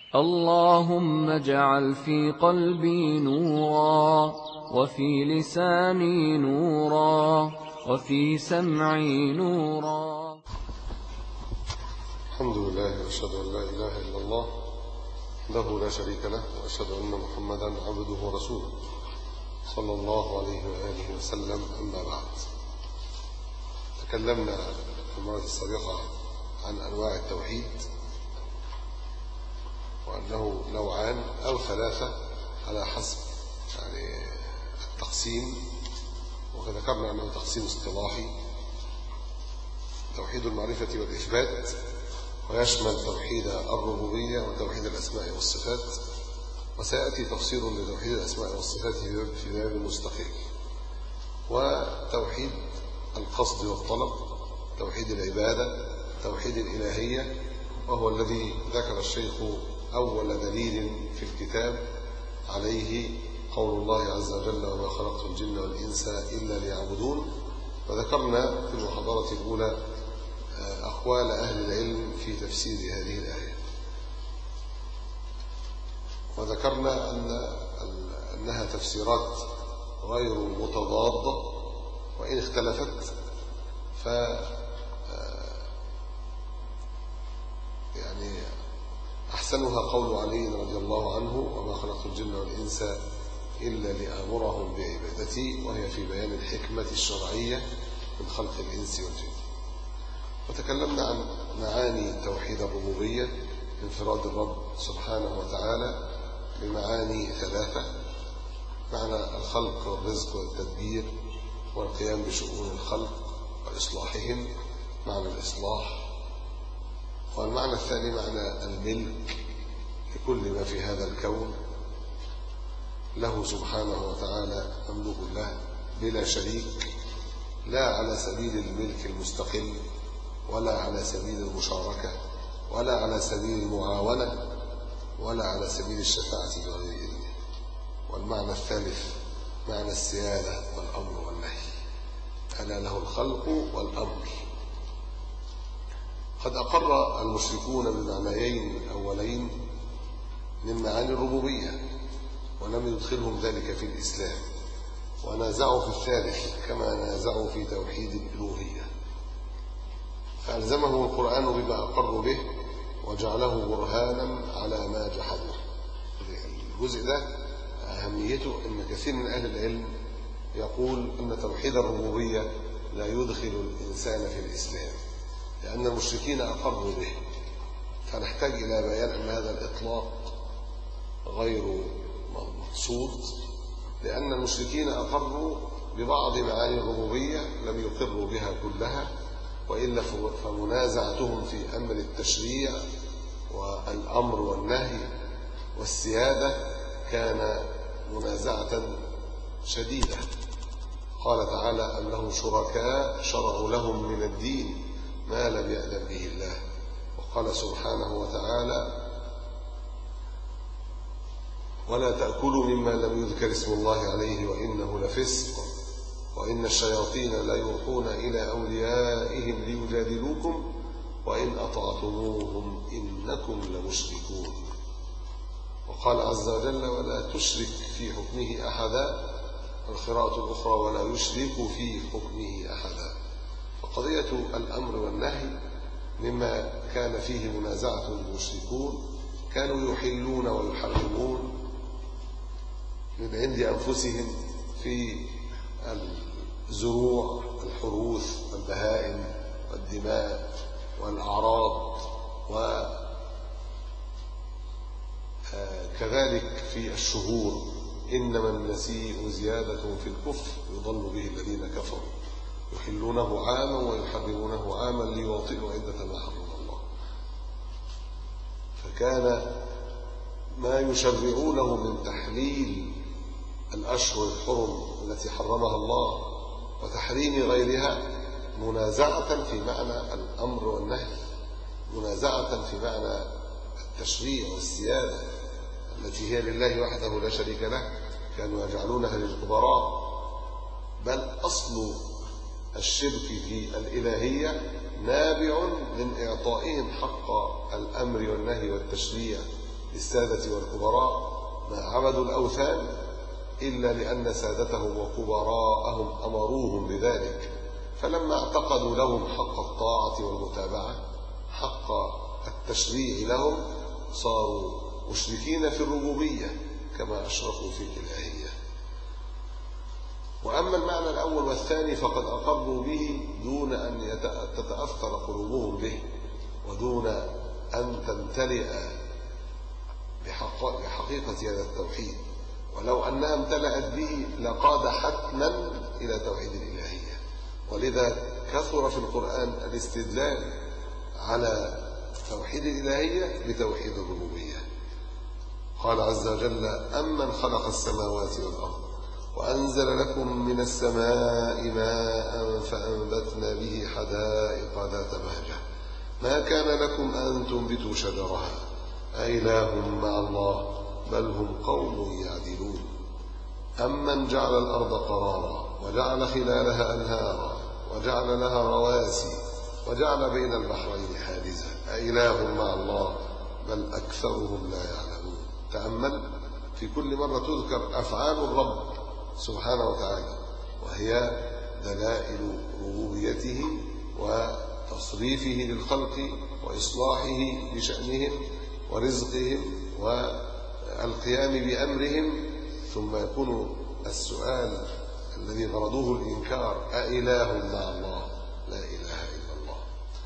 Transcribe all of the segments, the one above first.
اللهم اجعل في قلبي نورا وفي لساني نورا وفي سمعي نورا الحمد لله واشهد ان لا اله الا الله له لا شريك له واشهد ان محمدا عبده ورسوله صلى الله عليه واله وسلم اما بعد تكلمنا في المره السابقه عن انواع التوحيد وانه نوعان او ثلاثه على حسب يعني التقسيم وذكرنا انه تقسيم اصطلاحي توحيد المعرفه والاثبات ويشمل توحيد الربوبية وتوحيد الأسماء والصفات وسيأتي تفصيل لتوحيد الأسماء والصفات في باب مستقل وتوحيد القصد والطلب توحيد العبادة توحيد الإلهية وهو الذي ذكر الشيخ أول دليل في الكتاب عليه قول الله عز وجل وما خلقت الجن والإنس إلا ليعبدون وذكرنا في المحاضرة الأولى أقوال أهل العلم في تفسير هذه الآية وذكرنا أن أنها تفسيرات غير متضادة وإن اختلفت ف يعني أحسنها قول علي رضي الله عنه وما خلقت الجن والإنس إلا لآمرهم بعبادتي وهي في بيان الحكمة الشرعية من خلق الإنس والجن وتكلمنا عن معاني توحيد الربوبية انفراد الرب سبحانه وتعالى بمعاني ثلاثة معنى الخلق والرزق والتدبير والقيام بشؤون الخلق وإصلاحهم معنى الإصلاح والمعنى الثاني معنى الملك لكل ما في هذا الكون له سبحانه وتعالى مملوك له بلا شريك لا على سبيل الملك المستقل ولا على سبيل المشاركة ولا على سبيل المعاونة ولا على سبيل الشفاعة بغير إذنه والمعنى الثالث معنى السيادة والأمر والنهي ألا له الخلق والأمر قد أقر المشركون بالمعنيين الأولين من معاني الربوبية ولم يدخلهم ذلك في الإسلام ونازعوا في الثالث كما نازعوا في توحيد الألوهية فألزمهم القرآن بما أقروا به وجعله برهانا على ما جحدوا الجزء ده أهميته أن كثير من أهل العلم يقول أن توحيد الربوبية لا يدخل الإنسان في الإسلام لأن المشركين أقروا به فنحتاج إلى بيان أن هذا الإطلاق غير مقصود لأن المشركين أقروا ببعض معاني الربوبية لم يقروا بها كلها وإلا فمنازعتهم في أمر التشريع والأمر والنهي والسيادة كان منازعة شديدة قال تعالى أم لهم شركاء شرعوا لهم من الدين ما لم يأذن به الله وقال سبحانه وتعالى ولا تأكلوا مما لم يذكر اسم الله عليه وإنه لفسق وإن الشياطين لا يوحون إلى أوليائهم ليجادلوكم وإن أطعتموهم إنكم لمشركون وقال عز وجل ولا تشرك في حكمه أحدا القراءة الأخرى ولا يشرك في حكمه أحدا فقضية الأمر والنهي مما كان فيه منازعة المشركون كانوا يحلون ويحرمون من عند أنفسهم في الزروع والحروث والبهائم والدماء والأعراض وكذلك في الشهور إنما النسيء زيادة في الكفر يضل به الذين كفروا يحلونه عاما ويحرمونه عاما ليواطئوا عدة ما حرم الله فكان ما يشرعونه من تحليل الأشهر الحرم التي حرمها الله وتحريم غيرها منازعة في معنى الأمر والنهي منازعة في معنى التشريع والسيادة التي هي لله وحده لا شريك له كانوا يجعلونها للكبراء بل أصل الشرك في الإلهية نابع من إعطائهم حق الأمر والنهي والتشريع للسادة والكبراء ما عبدوا الأوثان إلا لأن سادتهم وكبراءهم أمروهم بذلك فلما اعتقدوا لهم حق الطاعة والمتابعة حق التشريع لهم صاروا مشركين في الربوبية كما أشركوا في الإلهية وأما المعنى الأول والثاني فقد أقروا به دون أن تتأثر قلوبهم به ودون أن تمتلئ بحقيقة هذا التوحيد ولو أنها امتلأت به لقاد حتما إلى توحيد الإلهية ولذا كثر في القرآن الاستدلال على توحيد الإلهية بتوحيد الربوبية قال عز وجل أمن خلق السماوات والأرض وأنزل لكم من السماء ماء فأنبتنا به حدائق ذات بهجة ما كان لكم أن تنبتوا شجرها أإله مع الله بل هم قوم يعدلون أمن جعل الأرض قرارا وجعل خلالها أنهارا وجعل لها رواسي وجعل بين البحرين حاجزا أإله مع الله بل أكثرهم لا يعلمون تأمل في كل مرة تذكر أفعال الرب سبحانه وتعالى وهي دلائل ربوبيته وتصريفه للخلق وإصلاحه لشأنهم ورزقهم والقيام بأمرهم ثم يكون السؤال الذي غرضوه الإنكار أإله مع الله لا إله إلا الله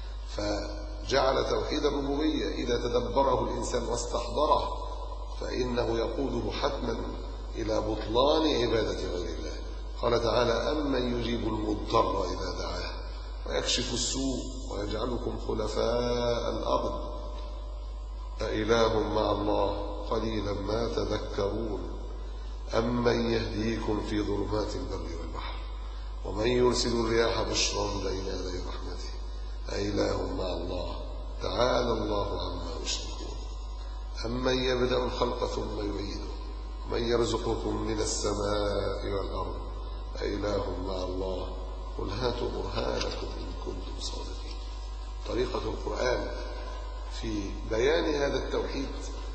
فجعل توحيد الربوبية إذا تدبره الإنسان واستحضره فإنه يقوده حتما إلى بطلان عبادة غير الله قال تعالى أمن يجيب المضطر إذا دعاه ويكشف السوء ويجعلكم خلفاء الأرض أإله مع الله قليلا ما تذكرون أمن يهديكم في ظلمات البر والبحر ومن يرسل الرياح بشرا بين يدي رحمته أإله مع الله تعالى الله عما يشركون أمن يبدأ الخلق ثم يعيده من يرزقكم من السماء والأرض أإله مع الله قل هاتوا برهانكم إن كنتم صادقين طريقة القرآن في بيان هذا التوحيد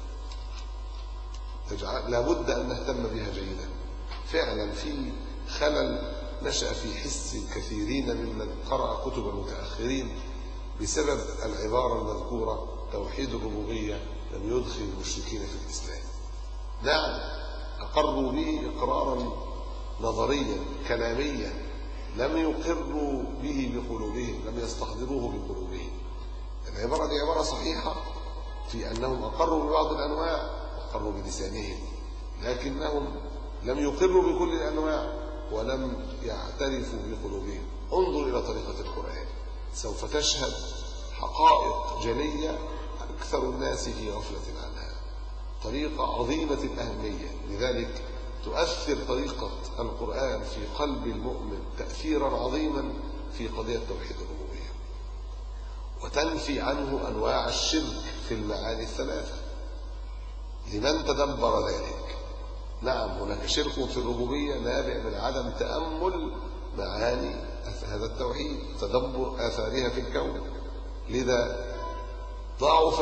تجعل لابد أن نهتم بها جيدا فعلا في خلل نشأ في حس الكثيرين ممن قرأ كتب المتأخرين بسبب العبارة المذكورة توحيد الربوبية لم يدخل المشركين في الإسلام نعم أقروا به إقرارا نظريا كلاميا لم يقروا به بقلوبهم لم يستحضروه بقلوبهم العبارة دي عبارة صحيحة في أنهم أقروا ببعض الأنواع أقروا بلسانهم لكنهم لم يقروا بكل الأنواع ولم يعترفوا بقلوبهم انظر إلى طريقة القرآن سوف تشهد حقائق جلية أكثر الناس في غفلة عنها طريقة عظيمة الأهمية لذلك تؤثر طريقة القرآن في قلب المؤمن تأثيرا عظيما في قضية توحيد الربوبية وتنفي عنه أنواع الشرك في المعاني الثلاثة لمن تدبر ذلك نعم هناك شرك في الربوبية نابع من عدم تأمل معاني هذا التوحيد تدبر آثارها في الكون لذا ضعف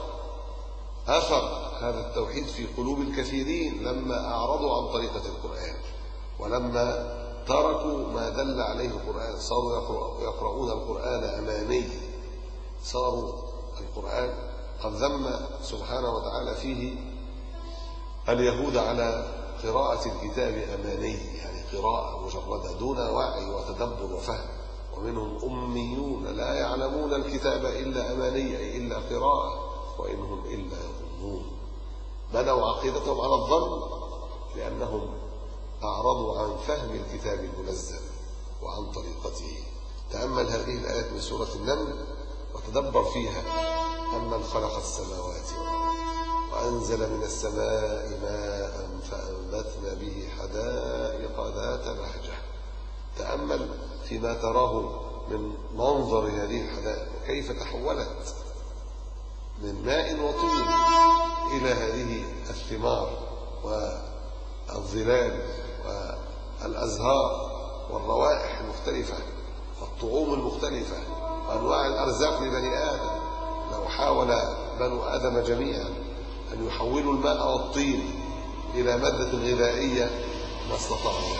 أثر هذا التوحيد في قلوب الكثيرين لما أعرضوا عن طريقة القرآن ولما تركوا ما دل عليه القرآن صاروا يقرؤون القرآن أماني صاروا القرآن قد ذم سبحانه وتعالى فيه اليهود على قراءة الكتاب أماني يعني قراءة مجردة دون وعي وتدبر وفهم ومنهم أميون لا يعلمون الكتاب إلا أماني أي إلا قراءة وإنهم إلا يظنون بنوا عقيدتهم على الظن لأنهم أعرضوا عن فهم الكتاب المنزل وعن طريقته تأمل هذه الآيات من سورة النمل وتدبر فيها أمن خلق السماوات وأنزل من السماء ماء فأنبتنا به حدائق ذات بهجة تأمل فيما تراه من منظر هذه الحدائق وكيف تحولت من ماء وطين إلى هذه الثمار والظلال والأزهار والروائح المختلفة والطعوم المختلفة وأنواع الأرزاق لبني آدم لو حاول بنو آدم جميعا أن يحولوا الماء والطين إلى مادة غذائية ما استطاعوا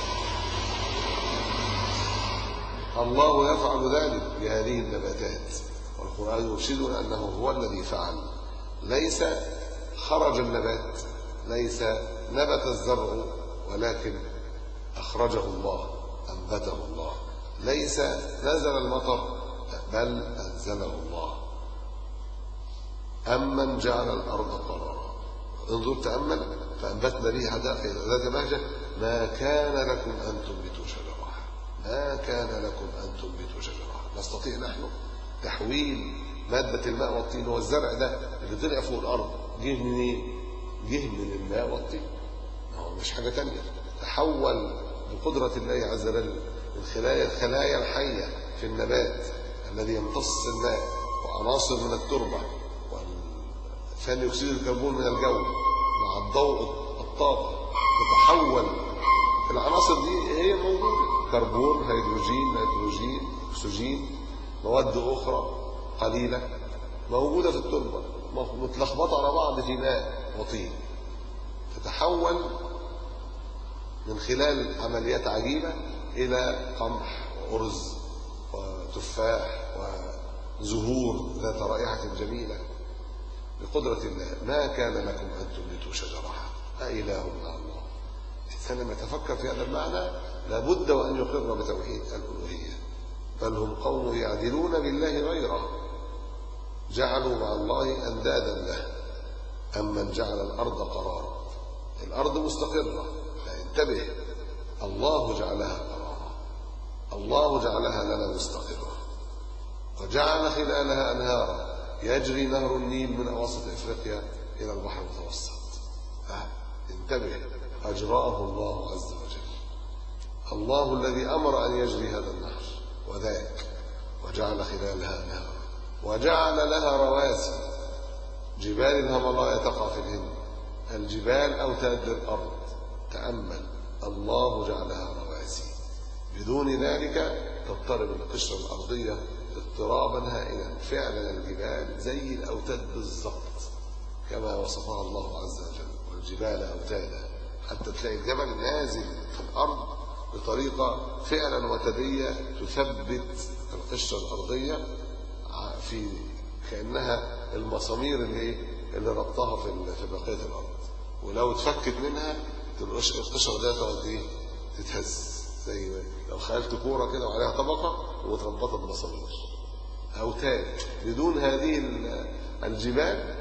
الله يفعل ذلك بهذه النباتات والقرآن يرشدنا أنه هو الذي فعل ليس خرج النبات ليس نبت الزرع ولكن أخرجه الله أنبته الله ليس نزل المطر بل أنزله الله أمن جعل الأرض قرارا انظر تأمل فأنبتنا به حدائق ذات بهجة ما كان لكم أن تنبتوا شجرها ما كان لكم أن تنبتوا شجرها نستطيع نحن تحويل مادة الماء والطين هو الزرع ده اللي طلع فوق الأرض جه منين؟ جه من الماء والطين هو مش حاجة تانية تحول بقدرة الله عز وجل من خلايا الخلايا الحية في النبات الذي يمتص الماء وعناصر من التربة ثاني أكسيد الكربون من الجو مع الضوء الطاقة تتحول العناصر دي هي موجودة كربون هيدروجين نيتروجين أكسجين مواد أخرى قليلة موجودة في التربة متلخبطة على بعض في ماء وطين تتحول من خلال عمليات عجيبة إلى قمح وأرز وتفاح وزهور ذات رائحة جميلة بقدرة الله ما كان لكم أن تنبتوا شجرها أإله مع الله الإنسان لما يتفكر في هذا المعنى لابد وأن يقر بتوحيد الألوهية بل هم قوم يعدلون بالله غيره جعلوا مع الله أندادا له أمن جعل الأرض قرارا الأرض مستقرة فانتبه الله جعلها قرارا الله جعلها لنا مستقرة وجعل خلالها أنهارا يجري نهر النيل من أواسط إفريقيا إلى البحر المتوسط انتبه أجراه الله عز وجل الله الذي أمر أن يجري هذا النهر وذاك وجعل خلالها أنهارا وجعل لها رواسي جبال الهملايا تقع في الهند الجبال أوتاد للأرض تأمل الله جعلها رواسي بدون ذلك تضطرب القشرة الأرضية اضطرابا هائلا فعلا الجبال زي الأوتاد بالظبط كما وصفها الله عز وجل والجبال أوتادا حتى تلاقي الجبل نازل في الأرض بطريقة فعلا وتدية تثبت القشرة الأرضية في كأنها المسامير اللي اللي ربطها في في بقية الأرض ولو اتفكت منها القشرة دي تقعد ايه تتهز زي لو خيلت كورة كده وعليها طبقة وتربطت بمسامير أوتاد بدون هذه الجبال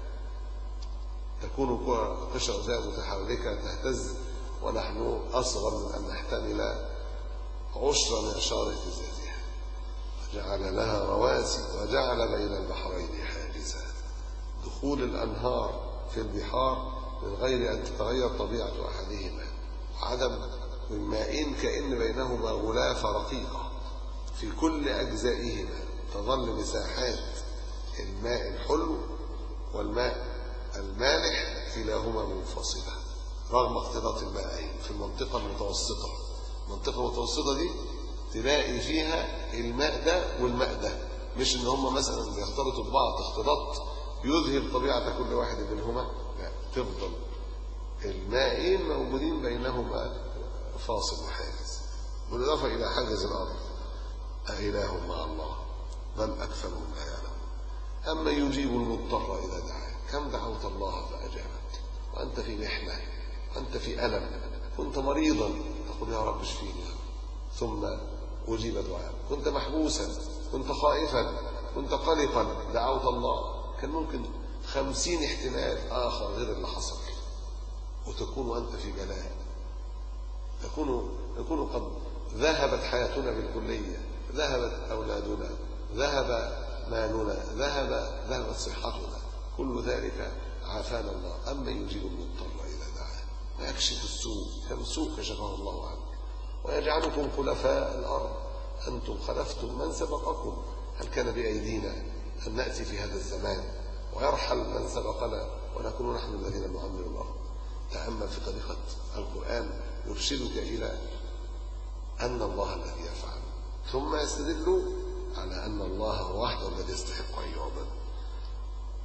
تكون قشرة زي متحركة تهتز ونحن أصغر من أن نحتمل عشر معشار اهتزازها وجعل لها رواسي وجعل بين البحرين حاجزا دخول الأنهار في البحار من غير أن تتغير طبيعة أحدهما وعدم من ماء كأن بينهما غلافة رقيقة في كل أجزائهما تظل مساحات الماء الحلو والماء المالح كلاهما منفصلة رغم اختلاط المائين في المنطقة المتوسطة المنطقة المتوسطة دي تلاقي فيها الماء ده والماء ده مش ان هم مثلا بيختلطوا ببعض اختلاط يذهب طبيعة كل واحد منهما لا تفضل المائين موجودين بينهما فاصل وحاجز بالإضافة إلى حاجز الأرض أإله مع الله بل أكثرهم لا يعلمون أما يجيب المضطر إذا دعاه كم دعوت الله فأجابك وأنت في محنة وأنت في ألم كنت مريضا تقول يا رب اشفيني ثم أجيب دعاء كنت محبوسا كنت خائفا كنت قلقا دعوت الله كان ممكن خمسين احتمال آخر غير اللي حصل وتكون أنت في بلاء تكون تكون قد ذهبت حياتنا بالكلية ذهبت أولادنا ذهب مالنا ذهب ذهبت صحتنا كل ذلك عافانا الله أما يجيب المضطر إذا دعاه ويكشف السوء كم سوء كشفه الله عنه ويجعلكم خلفاء الأرض أنتم خلفتم من سبقكم هل كان بأيدينا أن نأتي في هذا الزمان ويرحل من سبقنا ونكون نحن الذين نعمر الأرض تأمل في طريقة القرآن يرشدك إلى أن الله الذي يفعل ثم يستدل على أن الله وحده الذي يستحق أن يعبد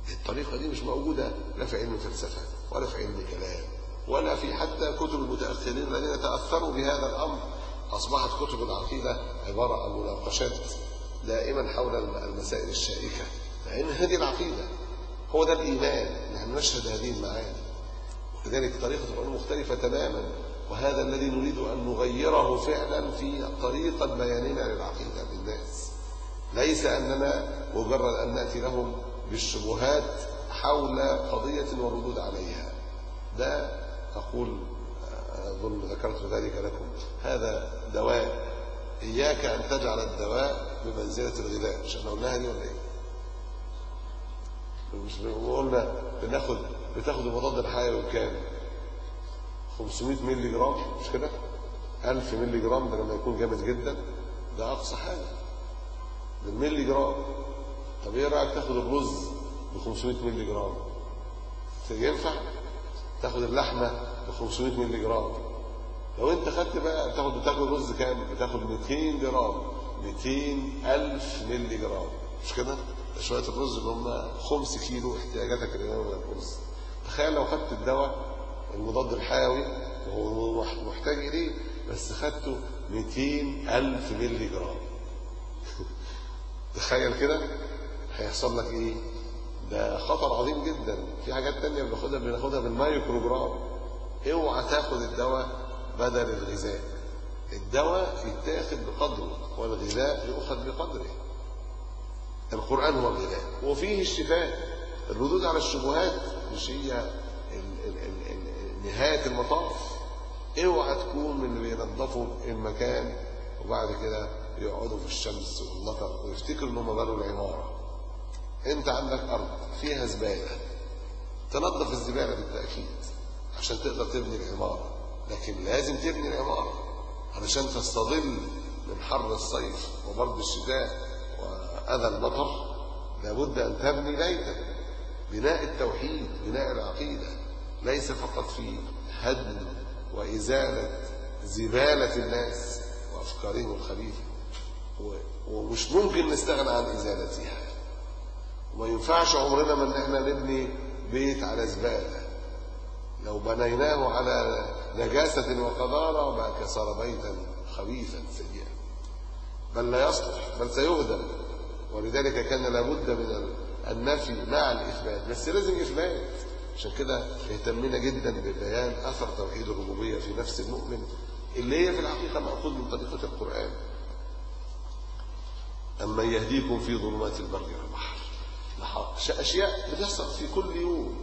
الطريقة دي مش موجودة لا في علم الفلسفة ولا في علم الكلام ولا في حتى كتب المتأخرين الذين تأثروا بهذا الأمر أصبحت كتب العقيدة عبارة عن مناقشات دائما حول المسائل الشائكة لأن هذه العقيدة هو ده الإيمان نحن نشهد هذه المعاني ولذلك طريقة العلوم مختلفة تماما وهذا الذي نريد أن نغيره فعلا في طريقة بياننا للعقيدة للناس ليس أننا مجرد أن نأتي لهم بالشبهات حول قضية والردود عليها ده أقول أظن ذكرت ذلك لكم هذا دواء إياك أن تجعل الدواء بمنزلة الغذاء مش احنا قلناها دي ولا إيه؟ مش قلنا بناخد بتاخد المضاد الحيوي بكام؟ 500 مللي جرام مش كده؟ 1000 مللي جرام ده لما يكون جامد جدا ده أقصى حاجة بالملي جرام طب إيه رأيك تاخد الرز ب 500 مللي جرام؟ ينفع؟ تاخد اللحمة ب 500 مللي جرام لو انت خدت بقى بتاخد بتاخد رز كام بتاخد 200 جرام 200 ألف مللي جرام مش كده شوية الرز اللي هم خمس كيلو احتياجاتك اليومية من الرز تخيل لو خدت الدواء المضاد الحيوي وهو محتاج إليه بس خدته 200 ألف مللي جرام تخيل كده هيحصل لك ايه ده خطر عظيم جدا في حاجات تانية بناخدها بناخدها بالمايكرو جرام اوعى تاخد الدواء بدل الغذاء الدواء يتاخد بقدره والغذاء يؤخذ بقدره القرآن هو الغذاء وفيه الشفاء الردود على الشبهات مش هي ال ال ال ال نهاية المطاف اوعى تكون من اللي بينظفوا المكان وبعد كده يقعدوا في الشمس والمطر ويفتكروا ان هم بنوا العماره انت عندك ارض فيها زباله تنظف الزباله بالتاكيد عشان تقدر تبني العماره لكن لازم تبني العماره علشان تستظل من حر الصيف وبرد الشتاء واذى المطر لابد ان تبني بيتا بناء التوحيد بناء العقيده ليس فقط في هدم وازاله زباله الناس وافكارهم الخبيثه ومش ممكن نستغنى عن ازالتها وما ينفعش عمرنا ما ان احنا نبني بيت على زباله لو بنيناه على نجاسه وقذاره بقى صار بيتا خبيثا سيئا بل لا يصلح بل سيهدم ولذلك كان لابد من النفي مع الاثبات بس لازم اثبات عشان كده اهتمنا جدا ببيان اثر توحيد الربوبيه في نفس المؤمن اللي هي في الحقيقه ماخوذ من طريقه القران أما يهديكم في ظلمات البر والبحر أشياء بتحصل في كل يوم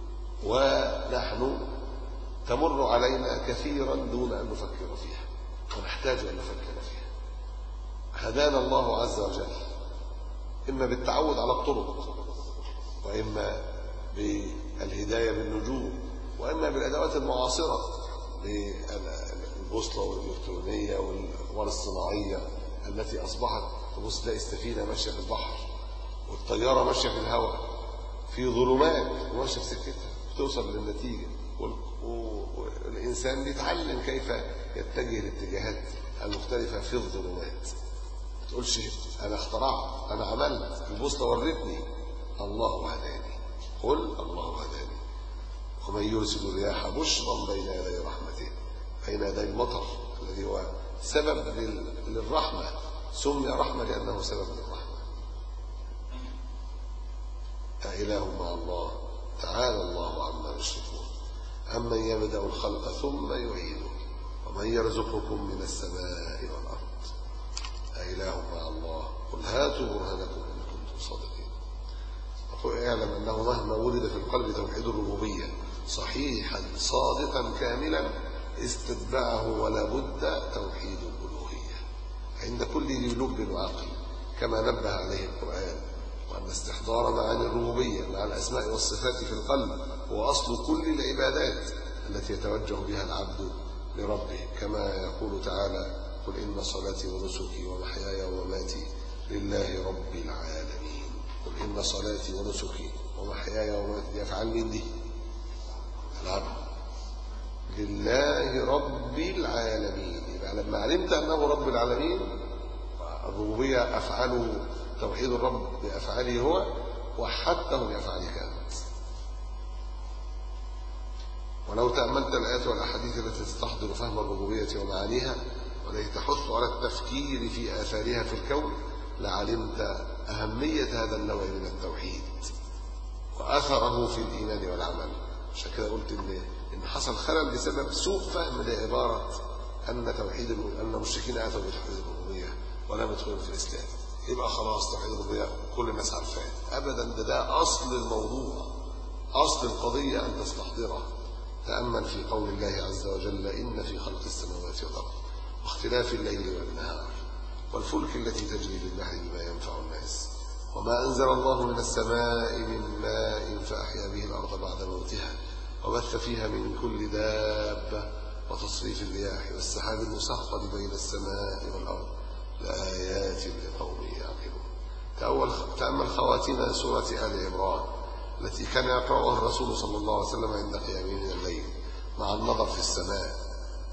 ونحن تمر علينا كثيرا دون أن نفكر فيها ونحتاج أن نفكر فيها هدانا الله عز وجل إما بالتعود على الطرق وإما بالهداية بالنجوم وإما بالأدوات المعاصرة بالبوصلة والإلكترونية والأقوال الصناعية التي أصبحت تبص تلاقي السفينه ماشيه في البحر والطياره ماشيه في الهواء في ظلمات وماشيه في سكتها بتوصل للنتيجه والانسان بيتعلم كيف يتجه الاتجاهات المختلفه في الظلمات ما تقولش انا اخترعت انا عملت البوصله ورتني الله هداني قل الله هداني ومن يرسل الرياح بشرا بين يدي رحمته بين يدي المطر الذي هو سبب للرحمه سمي رحمة لأنه سبب للرحمة أإله مع الله تعالى الله عما يشركون أمن يبدأ الخلق ثم يعيده ومن يرزقكم من السماء والأرض أإله مع الله قل هاتوا برهانكم إن كنتم صادقين اعلم أنه مهما ولد في القلب توحيد الربوبية صحيحا صادقا كاملا استتبعه ولا بد توحيد الألوهية عند كل ذي لب وعقل كما نبه عليه القرآن وأن استحضار معاني الربوبية مع الأسماء والصفات في القلب هو أصل كل العبادات التي يتوجه بها العبد لربه كما يقول تعالى قل إن صلاتي ونسكي ومحياي ومماتي لله رب العالمين قل إن صلاتي ونسكي ومحياي ومماتي دي أفعال مين دي؟ العبد لله رب العالمين يبقى لما علمت أنه رب العالمين الربوبية أفعاله توحيد الرب بأفعاله هو وحدته لأفعالك أنت ولو تأملت الآيات والأحاديث التي تستحضر فهم الربوبية ومعانيها والتي تحث على التفكير في آثارها في الكون لعلمت أهمية هذا النوع من التوحيد وأثره في الإيمان والعمل عشان كده قلت إن إن حصل خلل بسبب سوء فهم لعبارة أن توحيد أن المشركين آتوا بتوحيد الربوبية ولم يدخلوا في الإسلام يبقى خلاص توحيد الربوبية كل الناس عارفاه أبدا ده ده أصل الموضوع أصل القضية أن تستحضره تأمل في قول الله عز وجل إن في خلق السماوات والأرض واختلاف الليل والنهار والفلك التي تجري في البحر بما ينفع الناس وما أنزل الله من السماء من ماء فأحيا به الأرض بعد موتها وبث فيها من كل دابة وتصريف الرياح والسحاب المسخر بين السماء والأرض لآيات لقوم يعقلون تأمل خواتيم سورة آل عمران التي كان يقرأها الرسول صلى الله عليه وسلم عند قيامه من الليل مع النظر في السماء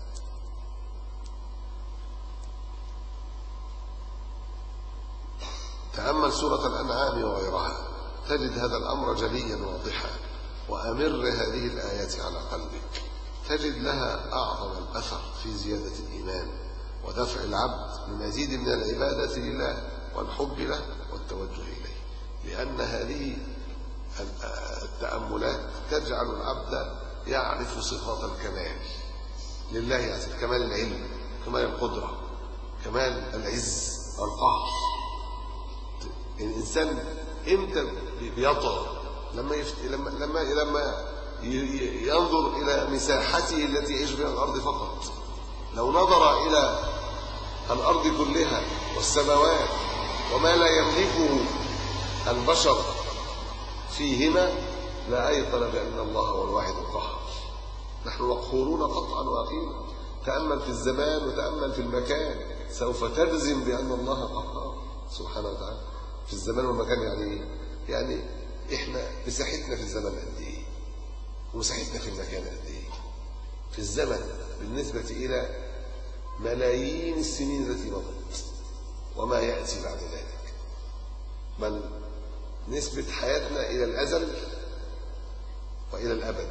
تأمل سورة الأنعام وغيرها تجد هذا الأمر جليا واضحا وأمر هذه الآيات على قلبك تجد لها أعظم الأثر في زيادة الإيمان ودفع العبد لمزيد من العبادة لله والحب له والتوجه إليه لأن هذه التأملات تجعل العبد يعرف صفات الكمال لله يعني كمال العلم كمال القدرة كمال العز والقهر الإنسان إمتى بيطغى لما يفت... لما لما لما ينظر إلى مساحته التي يعيش بها الأرض فقط لو نظر إلى الأرض كلها والسماوات وما لا يملكه البشر فيهما لا أيقن بأن الله هو الواحد القهار نحن مقهورون قطعا وأقيلا تأمل في الزمان وتأمل في المكان سوف تجزم بأن الله قهار سبحانه وتعالى في الزمان والمكان يعني يعني احنا مساحتنا في الزمن قد ايه ومساحتنا في المكان قد ايه في الزمن بالنسبة إلى ملايين السنين التي مضت وما يأتي بعد ذلك بل نسبة حياتنا إلى الأزل وإلى الأبد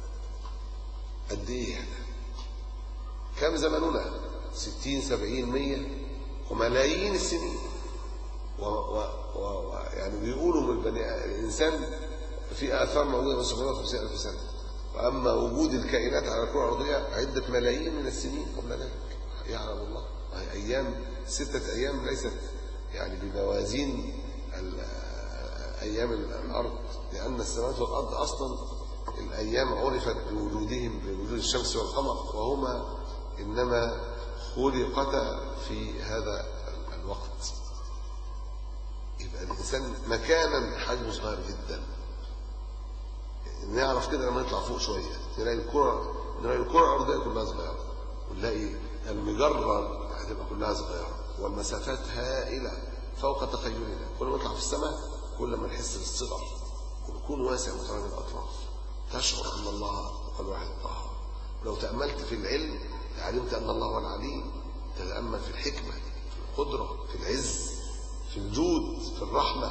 قد إيه احنا كم زمننا ستين سبعين مية وملايين السنين و و و يعني بيقولوا من البني الإنسان في آثار موجودة من 750 ألف سنة وأما وجود الكائنات على الكرة الأرضية عدة ملايين من السنين قبل ذلك يعلم الله أيام ستة أيام ليست يعني بموازين أيام الأرض لأن السماوات والأرض أصلا الأيام عرفت بوجودهم بوجود الشمس والقمر وهما إنما خلقتا في هذا الوقت يبقى الإنسان مكانا حجمه صغير جدا نعرف كده لما نطلع فوق شوية نلاقي الكرة نلاقي الكرة الأرضية كلها صغيرة ونلاقي المجرة هتبقى كلها صغيرة والمسافات هائلة فوق تخيلنا كل ما نطلع في السماء كل ما نحس بالصغر ونكون واسع مترامي الأطراف تشعر أن الله هو الواحد القهار ولو تأملت في العلم علمت أن الله هو العليم تتأمل في الحكمة في القدرة في العز في الجود في الرحمة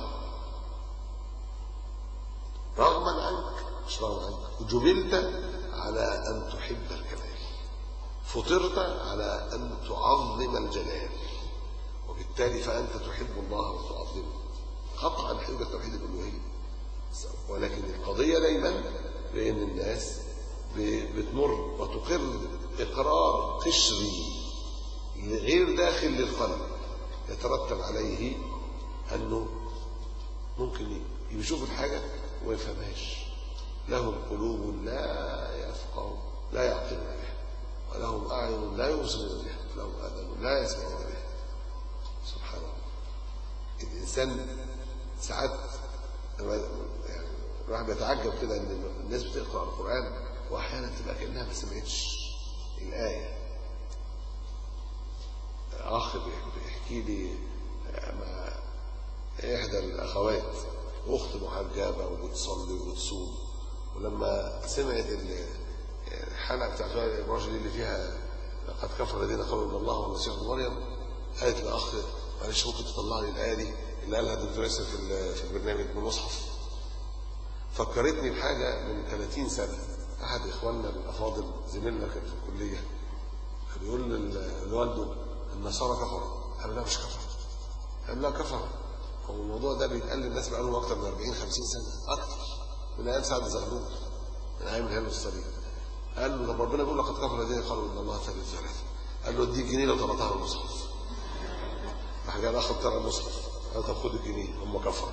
رغما عنك مش رغما عنك وجبلت على أن تحب الكمال فطرت على أن تعظم الجلال وبالتالي فأنت تحب الله وتعظمه قطعا حب توحيد الألوهية ولكن القضية دايما بأن الناس بتمر وتقر إقرار قشري غير داخل للقلب يترتب عليه أنه ممكن يشوف الحاجة وما يفهمهاش لهم قلوب لا يفقهون لا يعقلون بها ولهم أعين لا يبصرون بها لهم آذان لا يسمعون بها سبحان الله الإنسان ساعات يعني الواحد بيتعجب كده ان الناس بتقرا القران واحيانا تبقى كانها ما سمعتش الايه اخ بيحكي لي مع احدى الاخوات اخت محجبه وبتصلي وبتصوم ولما سمعت الحلقه بتاعت الرجل اللي فيها لقد كفر الذين قالوا ان الله هو المسيح ابن مريم قالت لاخ معلش ممكن تطلع لي الايه دي اللي قالها الدكتور ياسر في ال- في البرنامج بالمصحف فكرتني بحاجه من 30 سنه احد اخواننا الافاضل زميلنا كان في الكليه بيقول لل- لوالده النصارى كفروا قال لا مش كفر قال لا كفر هو الموضوع ده بيتقال للناس بقالهم اكتر من 40 50 سنه اكتر من ايام سعد زغلول من ايام الهلال والصليب قال له طب ربنا بيقول لقد كفر الذين قالوا ان الله ثالث ثلاثه قال له اديك جنيه لو طلعتها من المصحف راح جاي الاخ بتاع المصحف قال طب خد الجنيه هم كفر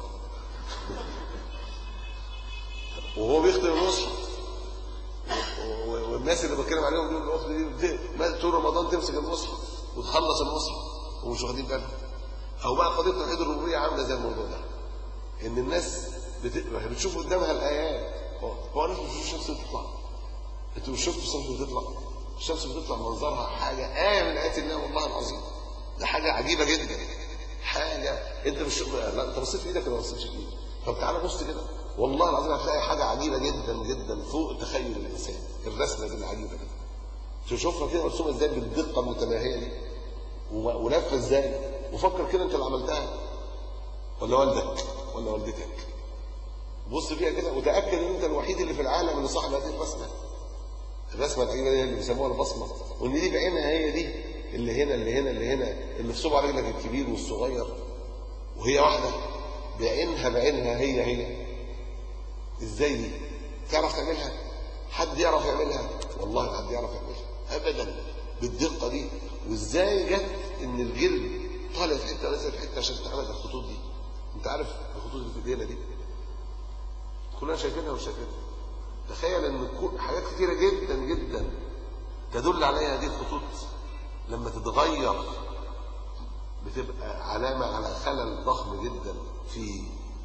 وهو بيختم المصحف و- و- والناس اللي بتكلم عليهم دول الاخت دي بت- ما طول رمضان تمسك المصحف وتخلص المصحف ومش واخدين بالهم او بقى قضيه توحيد الربوبيه عامله زي الموضوع ده ان الناس بت... بتشوف قدامها الايات هو هو الناس بتشوف الشمس بتطلع انتوا مش شفتوا الشمس بتطلع الشمس بتطلع منظرها حاجه ايه من ايات الله والله العظيم ده حاجه عجيبه جدا حاجه انت مش لا انت بصيت في ايدك ولا ما بصيتش في ايدك طب تعالى بص كده والله العظيم هتلاقي حاجه عجيبه جدا جدا فوق تخيل الانسان الرسمه دي العجيبه كده تشوفها كده مرسومه ازاي بالدقه المتناهيه دي و- ولفه ازاي وفكر كده انت اللي عملتها ولا والدك ولا والدتك بص فيها كده وتاكد ان انت الوحيد اللي في العالم اللي صاحب هذه الرسمه الرسمه العجيبه دي اللي بيسموها البصمه وان دي بعينها هي دي اللي هنا اللي هنا اللي هنا اللي في صبع رجلك الكبير والصغير وهي واحده بعينها بعينها هي هي ازاي دي تعرف تعملها حد يعرف يعملها والله ما حد يعرف يعملها ابدا بالدقه دي وازاي جت ان الجلد طالع في حته ونازل في حته عشان تعمل الخطوط دي انت عارف الخطوط اللي في ايدينا دي كلنا شايفينها ومش شايفينها تخيل ان كل- حاجات كتيره جدا جدا تدل عليها هذه الخطوط لما تتغير بتبقى علامه على خلل ضخم جدا في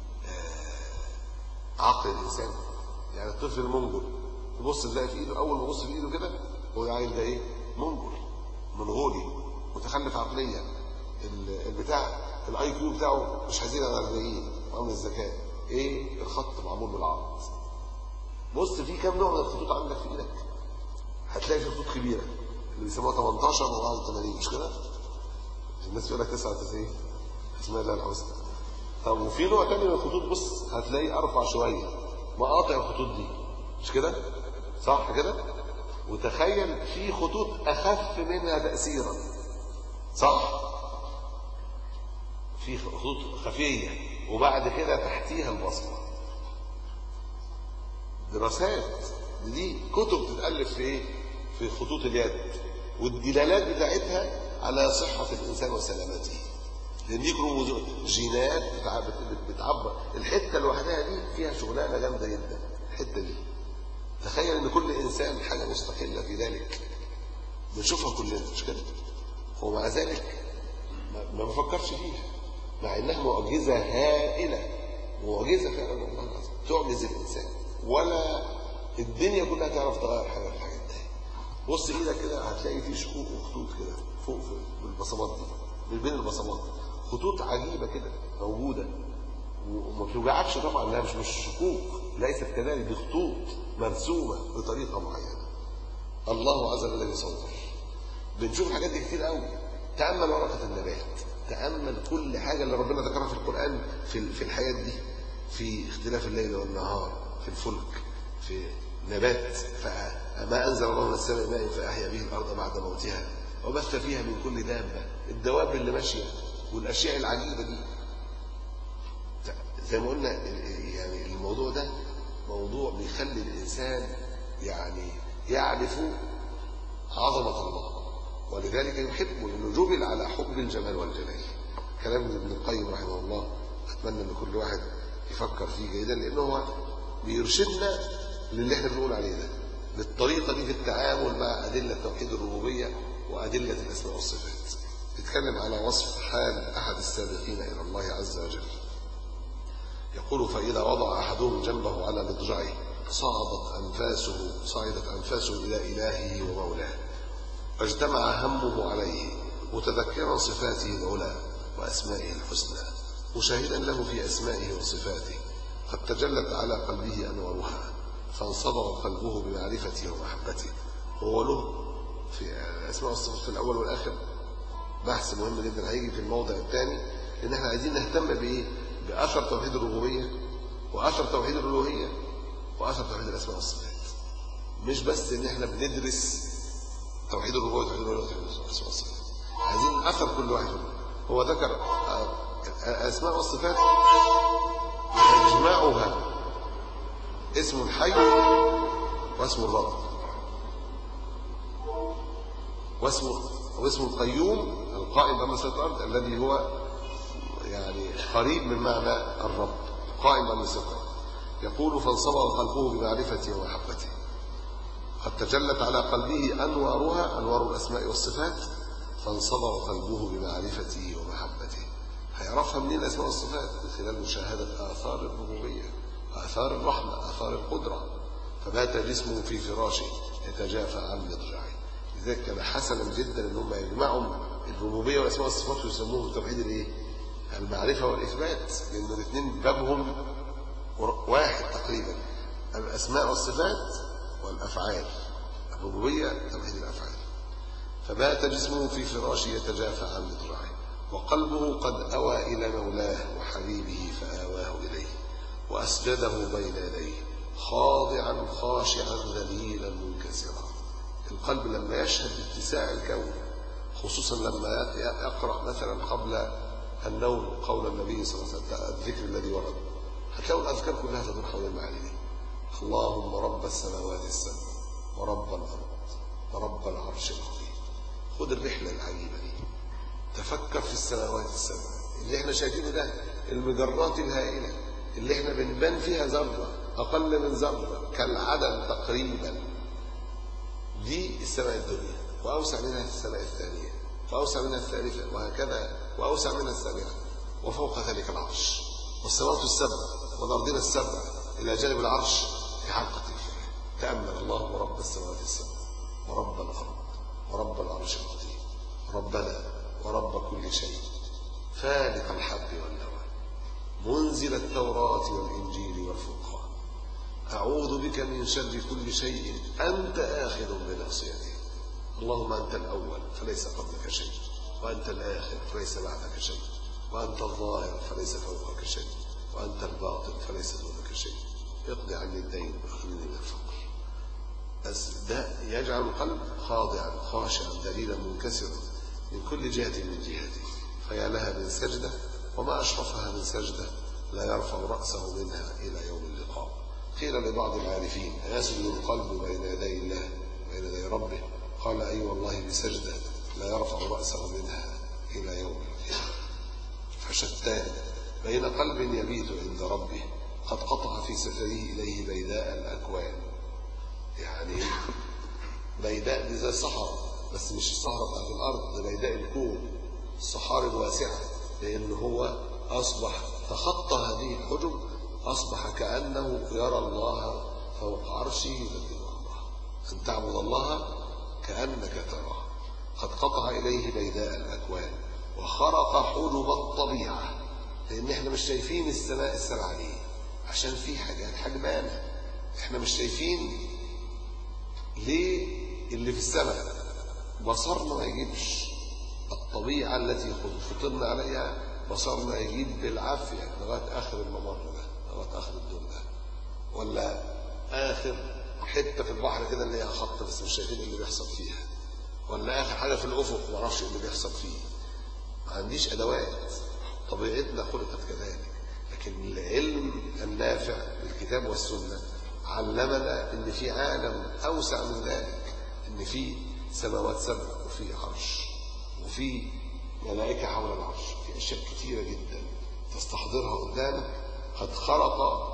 عقل الانسان يعني الطفل المنجل تبص تلاقي في ايده اول ما تبص في ايده كده هو العيل ده ايه؟ منجل منغولي متخلف عقليا ال- البتاع الاي كيو بتاعه مش هيزيد عن 40 عامل الذكاء ايه؟ الخط معمول بالعرض بص في كام نوع من الخطوط عندك في ايدك هتلاقي في خطوط كبيره اللي بيسموها 18 و 81 مش كده؟ الناس يقول لك 99 اسمها الله الحسنى طب وفي نوع تاني من الخطوط بص هتلاقيه ارفع شويه مقاطع الخطوط دي مش كده صح كده وتخيل في خطوط اخف منها تاثيرا صح في خطوط خفيه وبعد كده تحتيها البصمه دراسات دي كتب تتالف في ايه في خطوط اليد والدلالات بتاعتها على صحه الانسان وسلامته لان دي كروموزوم جينات بتع- بت- بتعبر الحته لوحدها دي فيها شغلانه جامده جدا الحته دي تخيل ان كل انسان حاجه مستقله في ذلك بنشوفها كلنا مش كده ومع ذلك ما- ما بفكرش فيها مع انها معجزه هائله معجزه فعلا والله العظيم تعجز الانسان ولا الدنيا كلها تعرف تغير حاجه في الحاجات دي بص ايدك كده هتلاقي فيه شقوق وخطوط كده فوق في بالبصمات دي من بين البصمات خطوط عجيبه كده موجوده وما بتوجعكش طبعا لا مش مش شقوق ليست كذلك دي خطوط مرسومه بطريقه معينه الله عز وجل يصور بنشوف الحاجات دي كتير قوي تامل ورقه النبات تامل كل حاجه اللي ربنا ذكرها في القران في في الحياه دي في اختلاف الليل والنهار في الفلك في نبات فما انزل الله من السماء ماء فاحيا به الارض بعد موتها وبث فيها من كل دابه الدواب اللي ماشيه والاشياء العجيبه دي زي ما قلنا يعني الموضوع ده موضوع بيخلي الانسان يعني يعرف عظمه الله ولذلك يحبه لانه جبل على حب الجمال والجلال كلام ابن القيم رحمه الله اتمنى ان كل واحد يفكر فيه جيدا لانه هو بيرشدنا للي احنا بنقول عليه ده للطريقه دي في التعامل مع ادله توحيد الربوبيه وادله الاسماء والصفات بيتكلم على وصف حال احد السابقين الى الله عز وجل يقول فإذا وضع أحدهم جنبه على مضجعه صعدت أنفاسه صعدت أنفاسه إلى إلهه ومولاه فاجتمع همه عليه متذكرا صفاته العلى وأسمائه الحسنى مشاهدا له في أسمائه وصفاته قد تجلت على قلبه أنوارها فانصدر قلبه بمعرفته ومحبته هو له في الأسماء والصفات في الأول والآخر بحث مهم جدا هيجي في الموضع الثاني ان احنا عايزين نهتم بايه باثر توحيد الربوبيه واثر توحيد الالوهيه واثر توحيد الاسماء والصفات مش بس ان احنا بندرس توحيد الربوبيه وتوحيد الالوهيه وتوحيد الاسماء والصفات عايزين اثر كل واحد منهم هو ذكر الاسماء والصفات يجمعها اسم الحي واسم الرب واسم واسم القيوم القائم بأمر سيد الأرض الذي هو يعني قريب من معنى الرب قائم بأمر سيد الأرض يقول فانصبر قلبه بمعرفته ومحبته قد تجلت على قلبه أنوارها أنوار الأسماء والصفات فانصبر قلبه بمعرفته ومحبته هيعرفها منين الأسماء والصفات من خلال مشاهدة آثار الربوبية آثار الرحمة آثار القدرة فبات جسمه في فراشه يتجافى عن مضجعه لذلك كان حسنا جدا ان هم يجمعوا الربوبيه والاسماء والصفات ويسموهم توحيد الايه؟ المعرفه والاثبات لان الاثنين بابهم واحد تقريبا الاسماء والصفات والافعال الربوبيه توحيد الافعال فبات جسمه في فراشه يتجافى عن مضجعه وقلبه قد اوى الى مولاه وحبيبه فاواه اليه واسجده بين يديه خاضعا خاشعا ذليلا منكسرا القلب لما يشهد اتساع الكون خصوصا لما يقرأ مثلا قبل النوم قول النبي صلى الله عليه وسلم الذكر الذي ورد هتلاقوا الأذكار كلها تدور حول المعاني دي اللهم رب السماوات السبع ورب الأرض ورب العرش العظيم خد الرحلة العجيبة دي تفكر في السماوات السبع اللي احنا شايفينه ده المجرات الهائلة اللي احنا بنبان فيها ذرة أقل من ذرة كالعدم تقريبا دي السماء الدنيا وأوسع منها السماء الثانية وأوسع منها الثالثة وهكذا وأوسع منها السابعة وفوق ذلك العرش والسماوات السبع والأرضين السبع إلى جانب العرش في حلقة الفلاح تأمل الله رب السماوات السبع ورب الأرض ورب العرش العظيم ربنا ورب كل شيء فالق الحب والنوى منزل التوراة والإنجيل والفرقان أعوذ بك من شر كل شيء أنت آخذ بناصيته اللهم أنت الأول فليس قبلك شيء وأنت الآخر فليس بعدك شيء وأنت الظاهر فليس فوقك شيء وأنت الباطن فليس دونك شيء اقضي عني الدين واخرجني من الفقر بس ده يجعل القلب خاضعا خاشعا ذليلا منكسرا من كل جهة من جهاته فيا لها من سجدة وما أشرفها من سجدة لا يرفع رأسه منها إلى يوم اللقاء قيل لبعض العارفين أيسجد القلب بين يدي الله بين يدي ربه قال أي أيوة والله بسجدة لا يرفع رأسه منها إلى يوم القيامة فشتان بين قلب يبيت عند ربه قد قطع في سفره إليه بيداء الأكوان يعني بيداء دي زي الصحراء بس مش الصحراء بتاعت الأرض ده بيداء الكون الصحاري الواسعة لأن هو أصبح تخطى هذه الحجب أصبح كأنه يرى الله فوق عرشه يبدل الله أن تعبد الله كأنك تراه قد قطع إليه بيداء الأكوان وخرق حجب الطبيعة لأن احنا مش شايفين السماء السبعة ليه عشان في حاجات حجمانة احنا مش شايفين ليه اللي في السماء بصرنا ما يجيبش الطبيعة التي فطرنا عليها بصرنا يجيب بالعافية لغاية آخر الممر ده لغاية آخر الدول ده ولا آخر حتة في البحر كده اللي هي خط بس مش شايفين اللي بيحصل فيها ولا آخر حاجة في الأفق ما اعرفش اللي بيحصل فيه ما عنديش أدوات طبيعتنا خلقت كذلك لكن العلم النافع بالكتاب والسنة علمنا ان في عالم اوسع من ذلك ان في سماوات سبع وفي عرش وفي ملائكه حول العرش في اشياء كثيره جدا تستحضرها قدامك قد خرق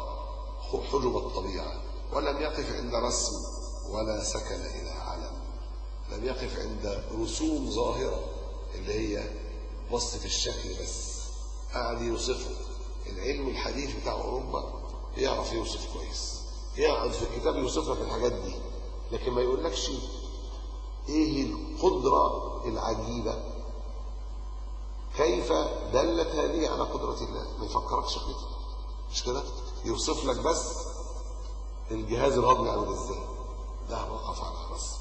حجب الطبيعه ولم يقف عند رسم ولا سكن الى علم لم يقف عند رسوم ظاهره اللي هي وصف الشكل بس قاعد يوصفه العلم الحديث بتاع اوروبا يعرف يوصف كويس يقعد في الكتاب يوصف لك الحاجات دي لكن ما يقولكش ايه القدرة العجيبة كيف دلت هذه على قدرة الله ما يفكركش كده مش كده يوصف لك بس الجهاز الهضمي عامل ازاي ده وقف على رأسه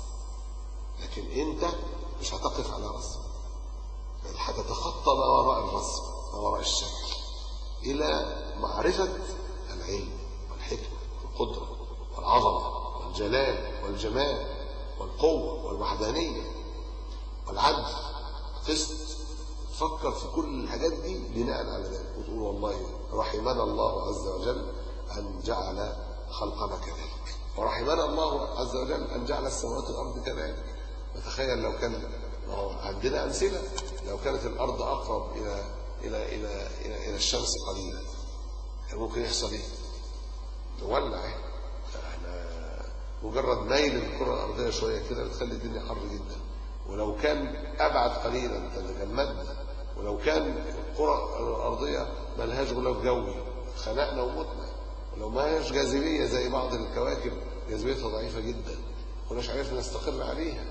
لكن انت مش هتقف على رأسه بل هتتخطى ما وراء الرسم ما وراء الشكل إلى معرفة العلم والحكمة والقدرة والعظمة والجلال والجمال والقوة والوحدانية والعدل والقسط تفكر في كل الحاجات دي بناء على ذلك وتقول والله رحمنا الله عز وجل أن جعل خلقنا كذلك ورحمنا الله عز وجل أن جعل السماوات والأرض كذلك وتخيل لو كان ما هو عندنا أمثلة لو كانت الأرض أقرب إلى إلى إلى إلى, إلى الشمس قليلا كان ممكن يحصل إيه؟ تولع إيه؟ احنا مجرد ميل الكرة الأرضية شوية كده بتخلي الدنيا حر جدا ولو كان أبعد قليلا تجمدنا ولو كان الكرة الأرضية ما لهاش غلاف جوي خنقنا ومتنا ولو ما هيش جاذبية زي بعض الكواكب جاذبيتها ضعيفة جدا كناش عرفنا نستقر عليها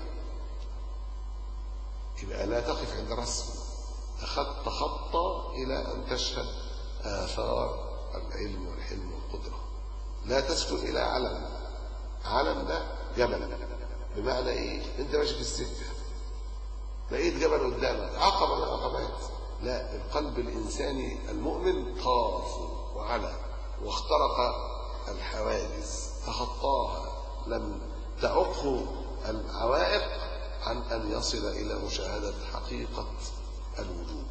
يبقى لا تقف عند رسم تخطى إلى أن تشهد آثار العلم والحلم والقدرة لا تسكن إلى علم علم ده جبل بمعنى إيه؟ أنت ماشي في السكة لقيت جبل قدامك عقبة من العقبات لا القلب الإنساني المؤمن طاف وعلى واخترق الحواجز تخطاها لم تعقه العوائق عن أن يصل إلى مشاهدة حقيقة الوجود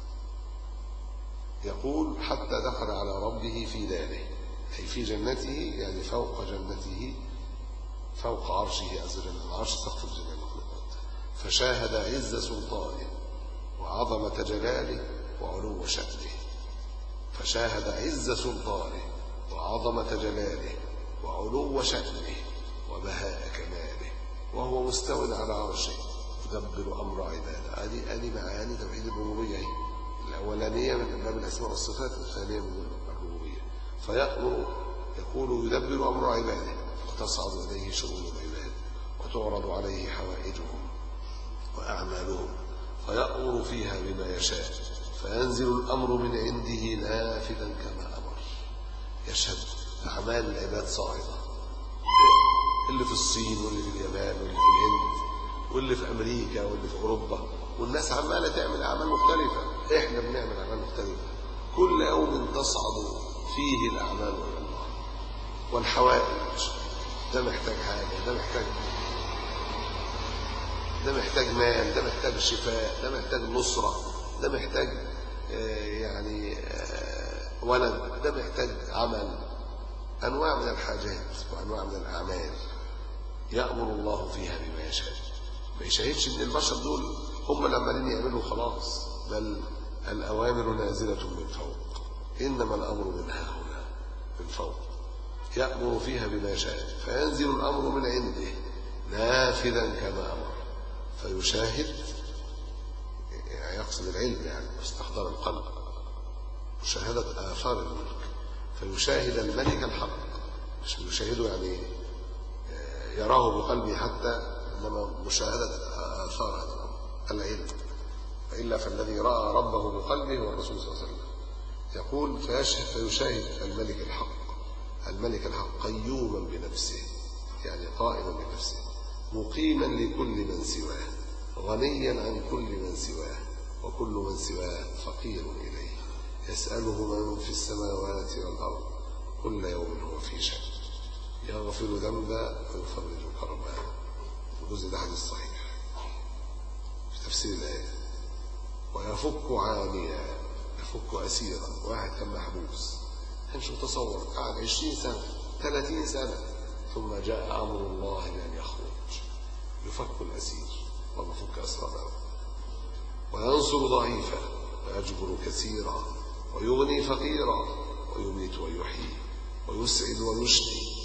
يقول حتى دخل على ربه في داره أي في جنته يعني فوق جنته فوق عرشه عز وجل العرش سقف الجنة فشاهد عز سلطانه وعظمة جلاله وعلو شأنه فشاهد عز سلطانه وعظمة جلاله وعلو شأنه وبهاء كماله وهو مستو على عرشه يدبر أمر عباده هذه هذه معاني توحيد الربوبية هي الأولانية من باب الأسماء والصفات الثانية من الربوبية فيأمر يقول يدبر أمر عباده وتصعد إليه شؤون العباد وتعرض عليه حوائجهم وأعمالهم فيأمر فيها بما يشاء فينزل الأمر من عنده نافذا كما أمر يشهد أعمال العباد صاعدة اللي في الصين واللي في اليابان واللي في الهند واللي في أمريكا واللي في أوروبا والناس عمالة تعمل أعمال مختلفة إحنا بنعمل أعمال مختلفة كل يوم تصعد فيه الأعمال إلى الله والحوائج ده محتاج حاجة ده محتاج ده محتاج مال ده محتاج شفاء ده محتاج نصرة ده محتاج يعني ولد ده محتاج عمل أنواع من الحاجات وأنواع من الأعمال يأمر الله فيها بما يشاء ما يشاهدش ان البشر دول هم اللي عمالين يعملوا خلاص بل الأوامر نازلة من فوق إنما الأمر من ها هنا من فوق يأمر فيها بما يشاء فينزل الأمر من عنده نافذا كما أمر فيشاهد يعني يقصد العلم يعني واستحضار القلب مشاهدة آثار الملك فيشاهد الملك الحق مش يشاهده يعني يراه بقلبه حتى إنما مشاهدة آثار هذا الأمر العلم وإلا فالذي رأى ربه بقلبه هو الرسول صلى الله عليه وسلم يقول فيشهد فيشاهد الملك الحق الملك الحق قيوما بنفسه يعني قائما بنفسه مقيما لكل من سواه غنيا عن كل من سواه وكل من سواه فقير إليه يسأله من في السماوات والأرض كل يوم هو في شأن يغفر ذنبا ويفرج كربا الجزء ده حديث صحيح في تفسير الآية ويفك عانيا يفك أسيرا واحد كان محبوس كانش متصور قعد 20 سنة 30 سنة ثم جاء أمر الله بأن يخرج يفك الأسير ويفك أسراره وينصر ضعيفا ويجبر كثيرا ويغني فقيرا ويميت ويحيي ويسعد ويشقي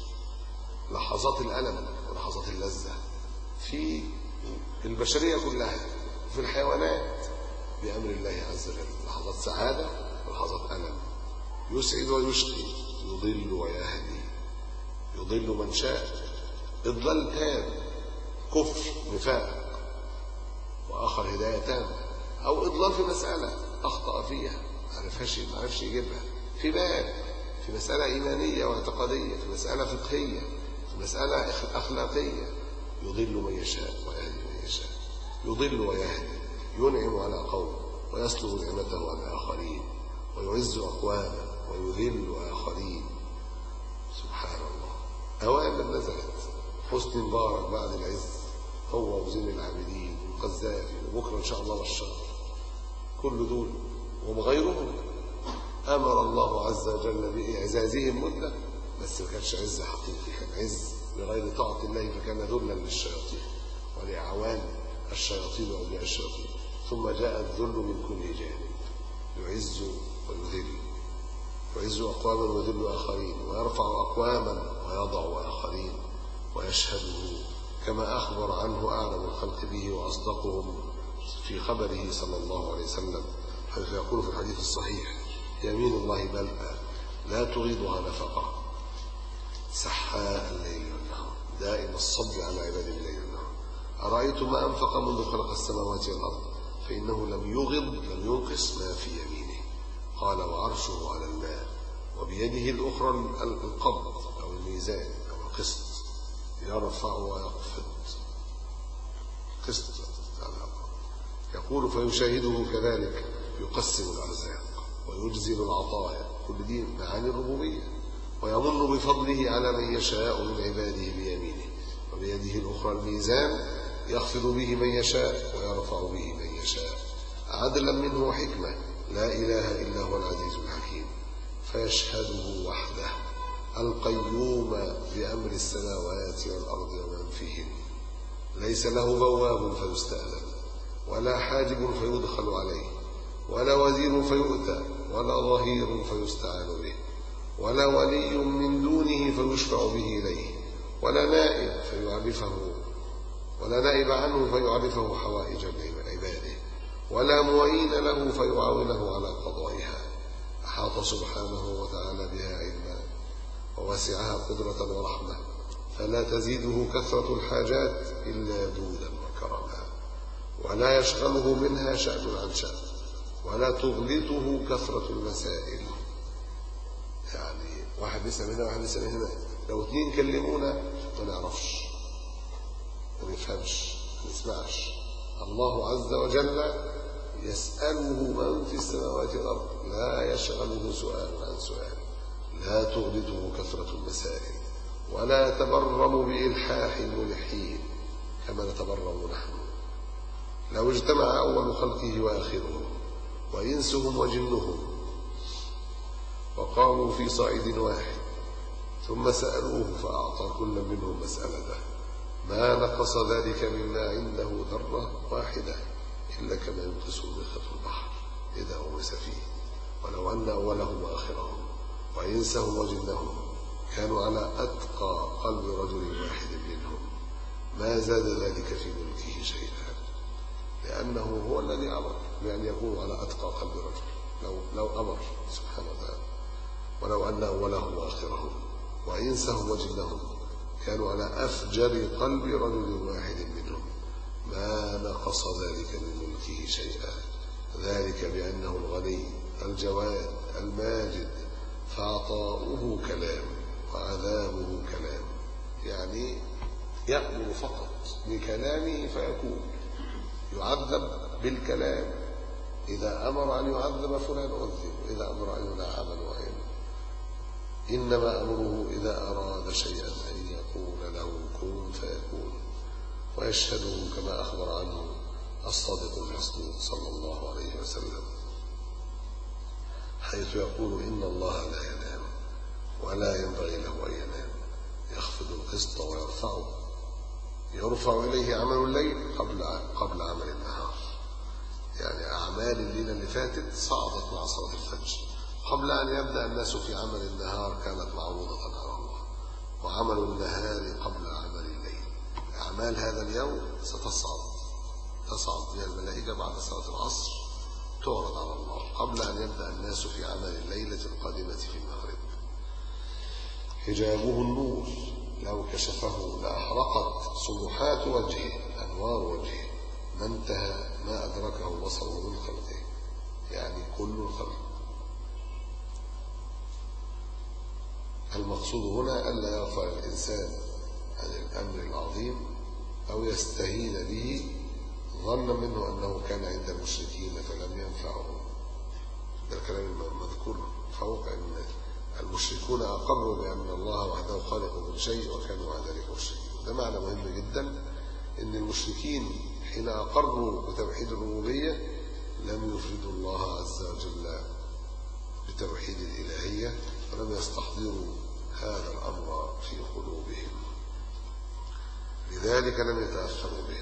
لحظات الألم ولحظات اللذة في البشرية كلها وفي الحيوانات بأمر الله عز وجل لحظات سعادة ولحظات ألم يسعد ويشقي يضل ويهدي يضل من شاء إضلال تام كفر نفاق وآخر هداية تامة أو إضلال في مسألة أخطأ فيها عرفهاش ما عرفش يجيبها في باب في مسألة إيمانية واعتقادية في مسألة فقهية في مسألة أخلاقية يضل من يشاء ويهدي من يشاء يضل ويهدي ينعم على قوم ويسلب نعمته عن الآخرين ويعز أقواما ويذل آخرين سبحان الله أوامر نزلت حسن مبارك بعد العز هو وزين العابدين والقذافي وبكرة إن شاء الله بشار كل دول وهم غيرهم أمر الله عز وجل بإعزازهم مدة بس ما كانش عز حقيقي كان عز بغير طاعة الله فكان ذلا للشياطين ولأعوان الشياطين وأولياء الشياطين ثم جاء الذل من كل جانب يعز ويذل يعز أقواما ويذل آخرين ويرفع أقواما ويضع آخرين ويشهده كما أخبر عنه أعلم الخلق به وأصدقهم في خبره صلى الله عليه وسلم حيث يقول في الحديث الصحيح يمين الله ملأى لا تغيضها نفقة سحاء الليل والنهار دائم الصبر على عباد الليل والنهار أرأيتم ما أنفق منذ خلق السماوات والأرض فإنه لم يغض لم ينقص ما في يمينه قال وعرشه على الماء وبيده الأخرى القبض أو الميزان أو القسط يرفع ويخفض قسط يقول فيشاهده كذلك يقسم الأرزاق ويجزل العطايا كل دي معاني الربوبية ويمن بفضله على من يشاء من عباده بيمينه وبيده الأخرى الميزان يخفض به من يشاء ويرفع به من يشاء عدلا منه وحكمة لا إله إلا هو العزيز الحكيم فيشهده وحده القيوم بأمر السماوات والأرض ومن فيهن ليس له بواب فيستأذن ولا حاجب فيدخل عليه ولا وزير فيؤتى ولا ظهير فيستعان به ولا ولي من دونه فيشفع به إليه ولا نائب فيعرفه ولا نائب عنه فيعرفه حوائج عباده ولا معين له فيعاونه على قضائها أحاط سبحانه وتعالى بها علما ووسعها قدرة ورحمة فلا تزيده كثرة الحاجات إلا دودا وكرما ولا يشغله منها شأن عن شأن ولا تغلطه كثرة المسائل يعني واحد يسأل هنا واحد يسأل هنا لو اتنين كلمونا ما نعرفش ما نفهمش ما نسمعش الله عز وجل يسأله من في السماوات والأرض لا يشغله سؤال عن سؤال لا تغلطه كثرة المسائل ولا يتبرم بإلحاح الملحين كما نتبرم نحن لو اجتمع أول خلقه وآخره وإنسهم وجنهم وقاموا في صعيد واحد ثم سألوه فأعطى كل منهم مسألته ما نقص ذلك مما عنده ذرة واحدة إلا كما ينقص المخة البحر إذا غمس فيه ولو أن أولهم وآخرهم وإنسهم وجنهم كانوا على أتقى قلب رجل واحد منهم ما زاد ذلك في ملكه شيئا لأنه هو الذي أمر بأن يكونوا على أتقى قلب رجل لو, لو أمر سبحانه وتعالى ولو أن أولهم وآخرهم وإنسهم وجنهم كانوا على أفجر قلب رجل واحد منهم ما نقص ذلك من ملكه شيئا ذلك بأنه الغني الجواد الماجد فعطاؤه كلام وعذابه كلام يعني يأمر فقط بكلامه فيكون يعذب بالكلام إذا أمر أن يعذب فلان أذب إذا أمر أن ينعم وإن إنما أمره إذا أراد شيئا أن يقول له كن فيكون ويشهده كما أخبر عنه الصادق المصدوق صلى الله عليه وسلم حيث يقول إن الله لا ينام ولا ينبغي له أن ينام يخفض القسط ويرفعه يرفع إليه عمل الليل قبل قبل عمل النهار يعني أعمال الليلة اللي فاتت صعدت مع صلاة الفجر قبل أن يبدأ الناس في عمل النهار كانت معروضة على الله وعمل النهار قبل عمل الليل أعمال هذا اليوم ستصعد تصعد بها الملائكة بعد صلاة العصر تعرض على الله قبل أن يبدأ الناس في عمل الليلة القادمة في المغرب حجابه النور لو كشفه لأحرقت سبحات وجهه أنوار وجهه ما انتهى ما أدركه بصره من خلقه يعني كل الخلق المقصود هنا ألا يرفع الإنسان عن الأمر العظيم أو يستهين به ظنا منه أنه كان عند المشركين فلم ينفعهم ده الكلام المذكور فوق أن المشركون أقروا بأن الله وحده خالق كل شيء وكانوا مع ذلك مشركين ده معنى مهم جدا أن المشركين حين أقروا بتوحيد الربوبية لم يفردوا الله عز وجل بتوحيد الإلهية ولم يستحضروا هذا الأمر في قلوبهم لذلك لم يتأثروا به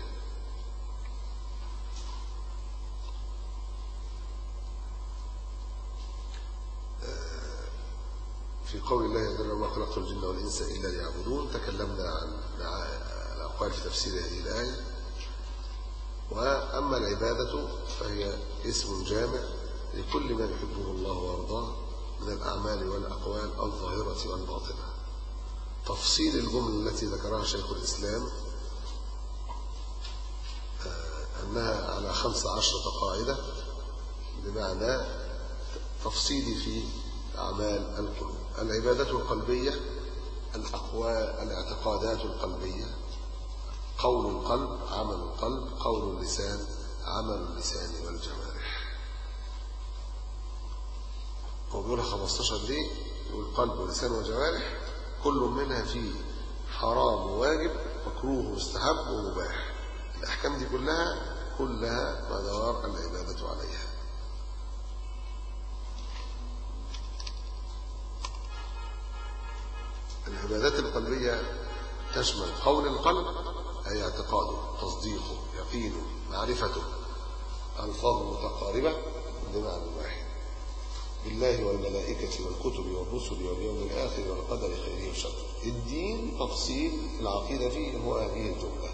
في قول الله جل وعلا خلقت الجن والإنس إلا ليعبدون تكلمنا عن الأقوال في تفسير هذه الآية وأما العبادة فهي اسم جامع لكل ما يحبه الله ويرضاه من الأعمال والأقوال الظاهرة والباطنة تفصيل الجمل التي ذكرها شيخ الإسلام أنها على خمس عشرة قاعدة بمعنى تفصيلي في أعمال القلوب العبادة القلبية الأقوال الاعتقادات القلبية قول القلب عمل القلب قول اللسان عمل اللسان والجوارح هو بيقولها 15 ليه يقول قلب ولسان وجوارح كل منها فيه حرام وواجب مكروه ومستحب ومباح الأحكام دي كلها كلها مدار العبادة عليها العبادات القلبية تشمل قول القلب أي اعتقاده تصديقه يقينه معرفته ألفاظ متقاربة بمعنى واحد بالله والملائكة والكتب والرسل واليوم الآخر والقدر خيره وشره الدين تفصيل العقيدة فيه هو هذه الجملة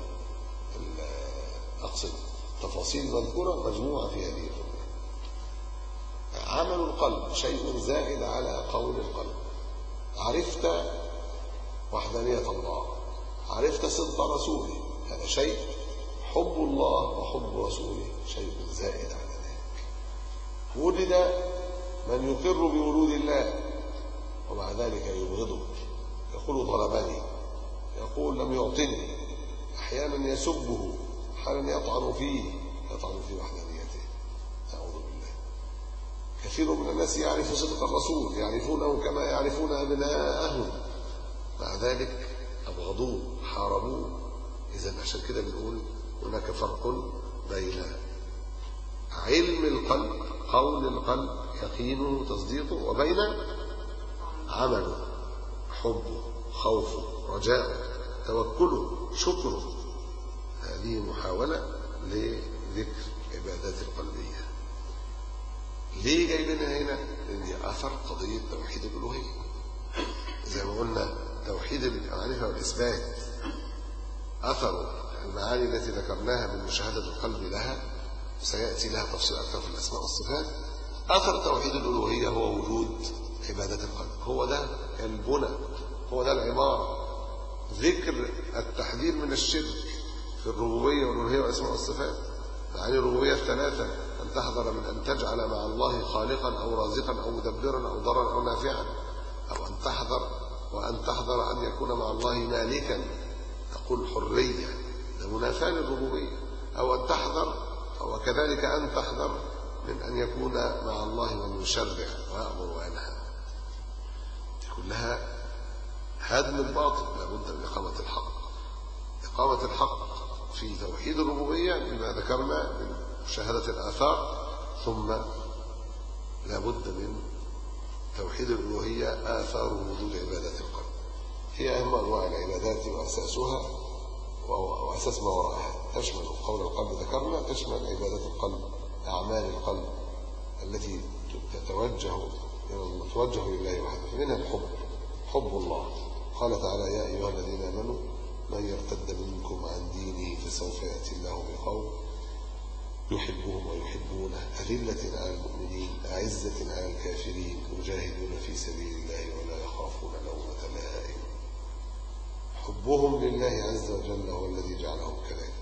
أقصد تفاصيل مذكورة مجموعة في هذه الجملة عمل القلب شيء زائد على قول القلب عرفت وحدانية الله عرفت صدق رسوله هذا شيء حب الله وحب رسوله شيء زائد على ذلك ولد من يقر بورود الله ومع ذلك يبغضه يقول ضربني يقول لم يعطني احيانا يسبه احيانا يطعن فيه يطعن في وحدانيته اعوذ بالله كثير من الناس يعرف صدق الرسول يعرفونه كما يعرفون ابناءهم مع ذلك ابغضوه حاربوه اذا عشان كده بنقول هناك فرق بين علم القلب قول القلب يقينه تصديقه وبين عمله حبه خوفه رجاءه توكله شكره هذه محاولة لذكر عبادات القلبية ليه جايبينها هنا؟ لأن دي أثر قضية توحيد الألوهية زي ما قلنا توحيد المعرفة والإثبات أثر المعاني التي ذكرناها من مشاهدة القلب لها سيأتي لها تفصيل أكثر في الأسماء والصفات أثر توحيد الألوهية هو وجود عبادة القلب هو ده البنى هو ده العمارة ذكر التحذير من الشرك في الربوبية والألوهية والأسماء والصفات معاني الربوبية الثلاثة أن تحذر من أن تجعل مع الله خالقا أو رازقا أو مدبرا أو ضرا أو نافعا أو أن تحذر وأن تحذر أن يكون مع الله مالكا تقول حرية ده منافاة للربوبية أو أن تحذر وكذلك أن تحذر من أن يكون مع الله من يشرع ويأمر وينهى كلها هدم الباطل لابد من إقامة الحق إقامة الحق في توحيد الربوبية بما ذكرنا من مشاهدة الآثار ثم لابد من توحيد الألوهية آثار وجود عبادة القلب هي أهم أنواع العبادات وأساسها وأساس ما وراءها تشمل قول القلب ذكرنا تشمل عبادة القلب أعمال القلب التي تتوجه توجه لله وحده فمنها الحب حب الله قال تعالى يا أيها الذين آمنوا من يرتد منكم عن دينه فسوف يأتي الله بقوم يحبهم ويحبونه أذلة على المؤمنين أعزة على الكافرين يجاهدون في سبيل الله ولا يخافون لومة لائم حبهم لله عز وجل هو الذي جعلهم كذلك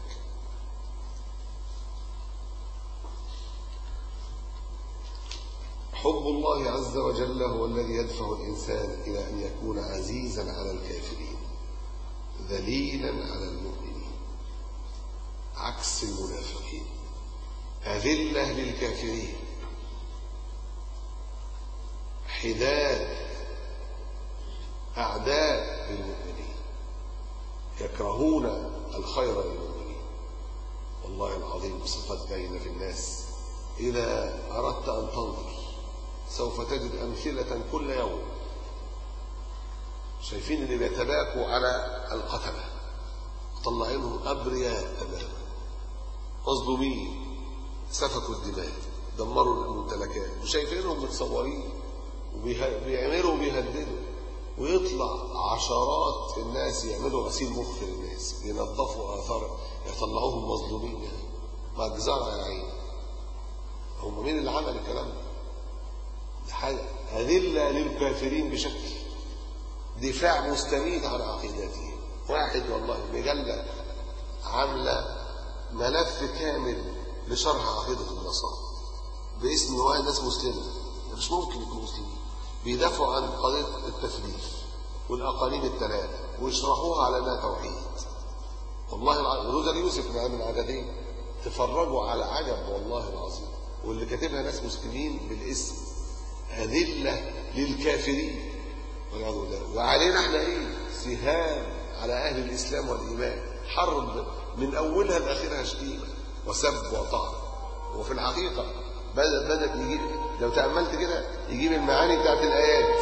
حب الله عز وجل هو الذي يدفع الإنسان إلى أن يكون عزيزا على الكافرين ذليلا على المؤمنين عكس عكس المنافقين أذلة للكافرين حداد أعداء للمؤمنين يكرهون الخير للمؤمنين والله العظيم صفة باينة في الناس إذا أردت أن تنظر سوف تجد أمثلة كل يوم شايفين اللي بيتباكوا على القتلة طلعينهم أبرياء تماما مظلومين سفكوا الدماء دمروا الممتلكات وشايفينهم متصورين وبيعملوا وبيهددوا ويطلع عشرات الناس يعملوا غسيل مخ للناس بينظفوا آثار يطلعوهم مظلومين يعني مجزرة يا عيني هم مين اللي عمل الكلام ده؟ ده حاجة أذلة للكافرين بشكل دفاع مستميت عن عقيدتهم واحد والله مجلة عاملة ملف كامل لشرح عقيدة النصارى باسم واحد ناس مسلمة مش ممكن يكونوا مسلمين بيدافعوا عن قضية التثليث والأقانيم الثلاثة ويشرحوها على أنها توحيد والله العظيم روزا يوسف من من العددين تفرجوا على عجب والله العظيم واللي كاتبها ناس مسلمين بالاسم أذلة للكافرين والعياذ بالله وعلينا احنا ايه سهام على أهل الإسلام والإيمان حرب من أولها لآخرها شتيمة وسب وطعن وفي الحقيقة بدأ بدأ يجيب لو تأملت كده يجيب المعاني بتاعت الآيات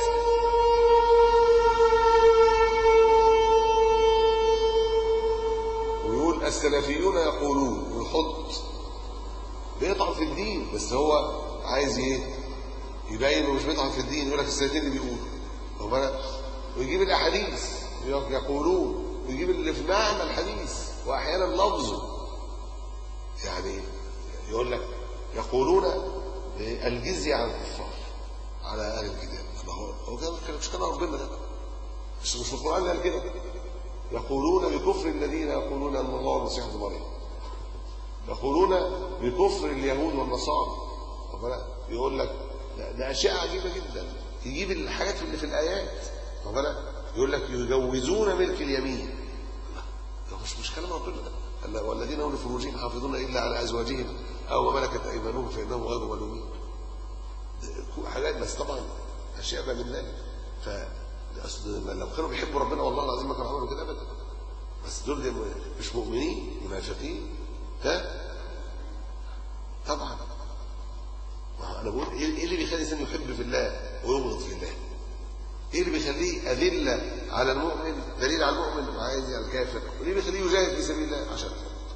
ويقول السلفيون يقولون ويحط بيطعن في الدين بس هو عايز ايه يبين انه مش بيطعن في الدين يقول لك السلفيين اللي بيقولوا واخد بالك ويجيب الاحاديث يقولون ويجيب اللي في معنى الحديث واحيانا لفظه يعني يقول لك يقولون الجزية عن الكفار على اهل الكتاب ما هو هو كده مش كلام ربنا ده مش مش القران قال كده يقولون بكفر الذين يقولون ان الله المسيح ابن مريم يقولون بكفر اليهود والنصارى يقول لك ده, ده اشياء عجيبه جدا يجيب الحاجات اللي في الايات يقول لك يجوزون ملك اليمين ده مش مش كلام ربنا ده والذين هم لفروجهم حافظون الا على ازواجهم او ما ملكت ايمانهم فانهم غير ملومين حاجات بس طبعا اشياء بقى من ذلك ف لو كانوا بيحبوا ربنا والله العظيم ما كانوا عملوا كده ابدا بس دول مش مؤمنين منافقين ها طبعا انا بقول ايه اللي بيخلي الانسان يحب في الله ويبغض في الله ايه اللي بيخليه اذله على المؤمن دليل على المؤمن وعايز على الكافر وليه بيخليه يجاهد في سبيل الله عشان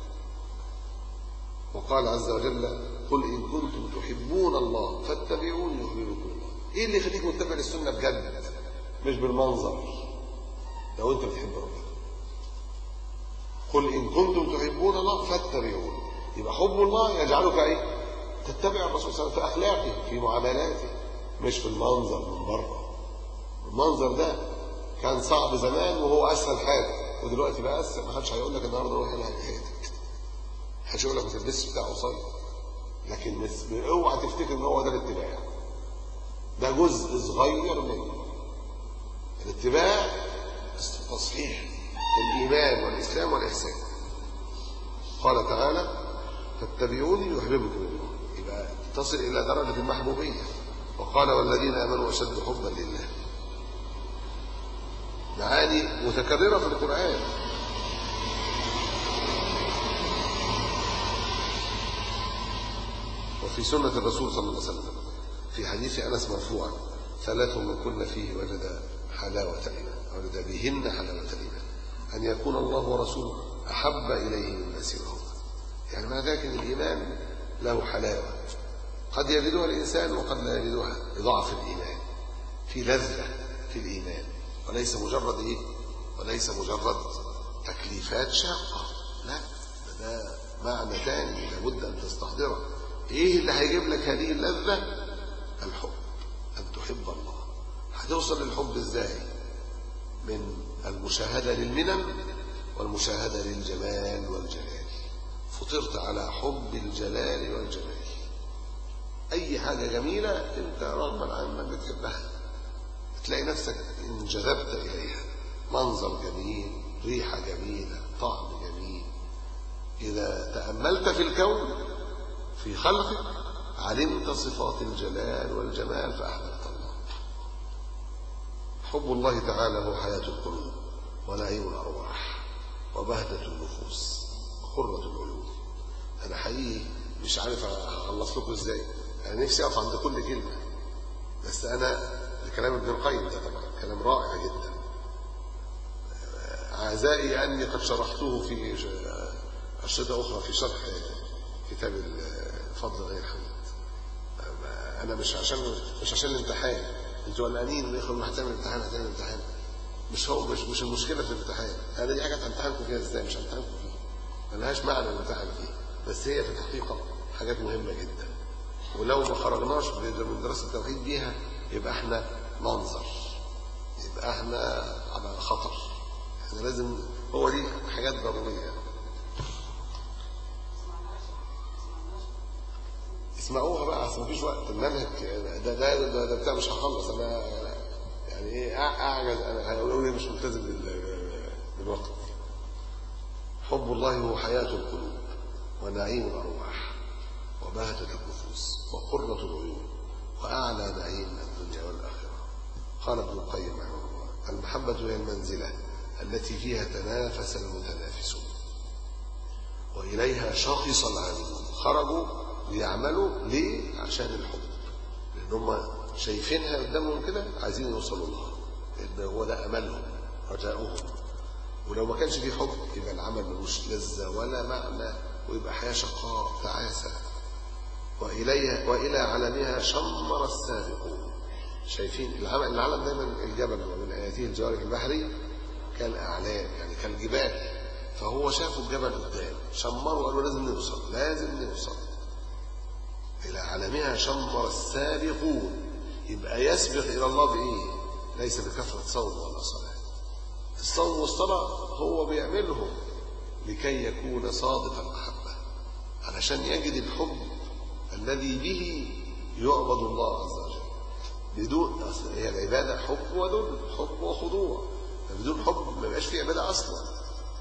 وقال عز وجل قل ان كنتم تحبون الله فاتبعوني يحببكم الله ايه اللي يخليك متبع للسنه بجد مش بالمنظر لو انت بتحب ربنا قل ان كنتم تحبون الله فاتبعوني يبقى حب الله يجعلك ايه تتبع الرسول صلى الله عليه وسلم في اخلاقه في معاملاته مش في المنظر من بره المنظر ده كان صعب زمان وهو اسهل حاجه ودلوقتي بقى اسهل ما حدش هيقول لك النهارده روح العب حياتك محدش يقول لك ما تلبسش بتاع قصير لكن اوعى تفتكر ان هو ده الاتباع ده جزء صغير منه الاتباع تصحيح الايمان والاسلام والاحسان قال تعالى فاتبعوني يحببكم الله يبقى تصل الى درجه المحبوبيه وقال والذين امنوا اشد حبا لله معاني متكرره في القران وفي سنه الرسول صلى الله عليه وسلم في حديث انس مرفوعا ثلاث من كن فيه وجد حلاوه الايمان وجد بهن حلاوه الايمان ان يكون الله ورسوله احب اليه مما سواهما يعني معنى ذلك ان الايمان له حلاوه قد يجدها الانسان وقد لا يجدها لضعف الايمان في لذه في الايمان وليس مجرد ايه وليس مجرد تكليفات شاقه لا ده معنى ثاني لابد ان تستحضره ايه اللي هيجيب لك هذه اللذه الحب ان تحب الله هتوصل للحب ازاي من المشاهده للمنن والمشاهده للجمال والجلال فطرت على حب الجلال والجمال اي حاجه جميله انت رغما عنك بتحبها تلاقي نفسك انجذبت اليها منظر جميل ريحه جميله طعم جميل إذا تأملت في الكون في خلقك علمت صفات الجلال والجمال فأحببت الله حب الله تعالى هو حياة القلوب ونعيم الأرواح وبهجة النفوس وقرة العيون أنا حقيقي مش عارف أخلص لكم إزاي أنا نفسي أقف عند كل كلمة بس أنا كلام ابن القيم ده طبعا كلام رائع جدا عزائي أني قد شرحته في أشرطة أخرى في شرح كتاب الفضل غير حمد أنا مش عشان مش عشان الامتحان أنتوا قلقانين ويخرج هتعمل امتحان هتعمل امتحان مش هو مش مش المشكلة في الامتحان أنا دي حاجات همتحنكم فيها إزاي مش همتحنكم فيها ملهاش معنى الامتحان فيها بس هي في الحقيقة حاجات مهمة جدا ولو ما خرجناش من دراسة التوحيد بيها يبقى احنا منظر يبقى احنا على خطر احنا لازم هو دي حاجات ضرورية اسمعوها بقى اصل مفيش وقت المنهج ده ده ده, ده بتاع مش هخلص انا يعني ايه اعجز انا هيقولوا لي مش ملتزم بالوقت حب الله هو حياة القلوب ونعيم الأرواح وبهجة النفوس وقرة العيون وأعلى نعيم الدنيا والآخرة قال ابن القيم رحمه الله المحبة هي المنزلة التي فيها تنافس المتنافسون وإليها شخص العابدون خرجوا ليعملوا ليه؟ عشان الحب لأن هم شايفينها قدامهم كده عايزين يوصلوا لها لأن هو ده أملهم رجاؤهم ولو ما كانش فيه حب يبقى العمل ملوش لذة ولا معنى ويبقى حياة شقاء تعاسة وإليها وإلى علمها شمر السابقون شايفين العمل العلم دايما الجبل ومن آياته الجوار البحري كالأعلام يعني كالجبال فهو شافوا الجبل قدام شمروا قالوا لازم نوصل لازم نوصل إلى علمها شمر السابقون يبقى يسبق إلى الله بإيه؟ ليس بكثرة صوم ولا صلاة الصوم والصلاة هو بيعملهم لكي يكون صادق المحبة علشان يجد الحب الذي به يعبد الله عز وجل بدون هي العبادة حب وذل حب وخضوع بدون حب ما يبقاش في عبادة أصلا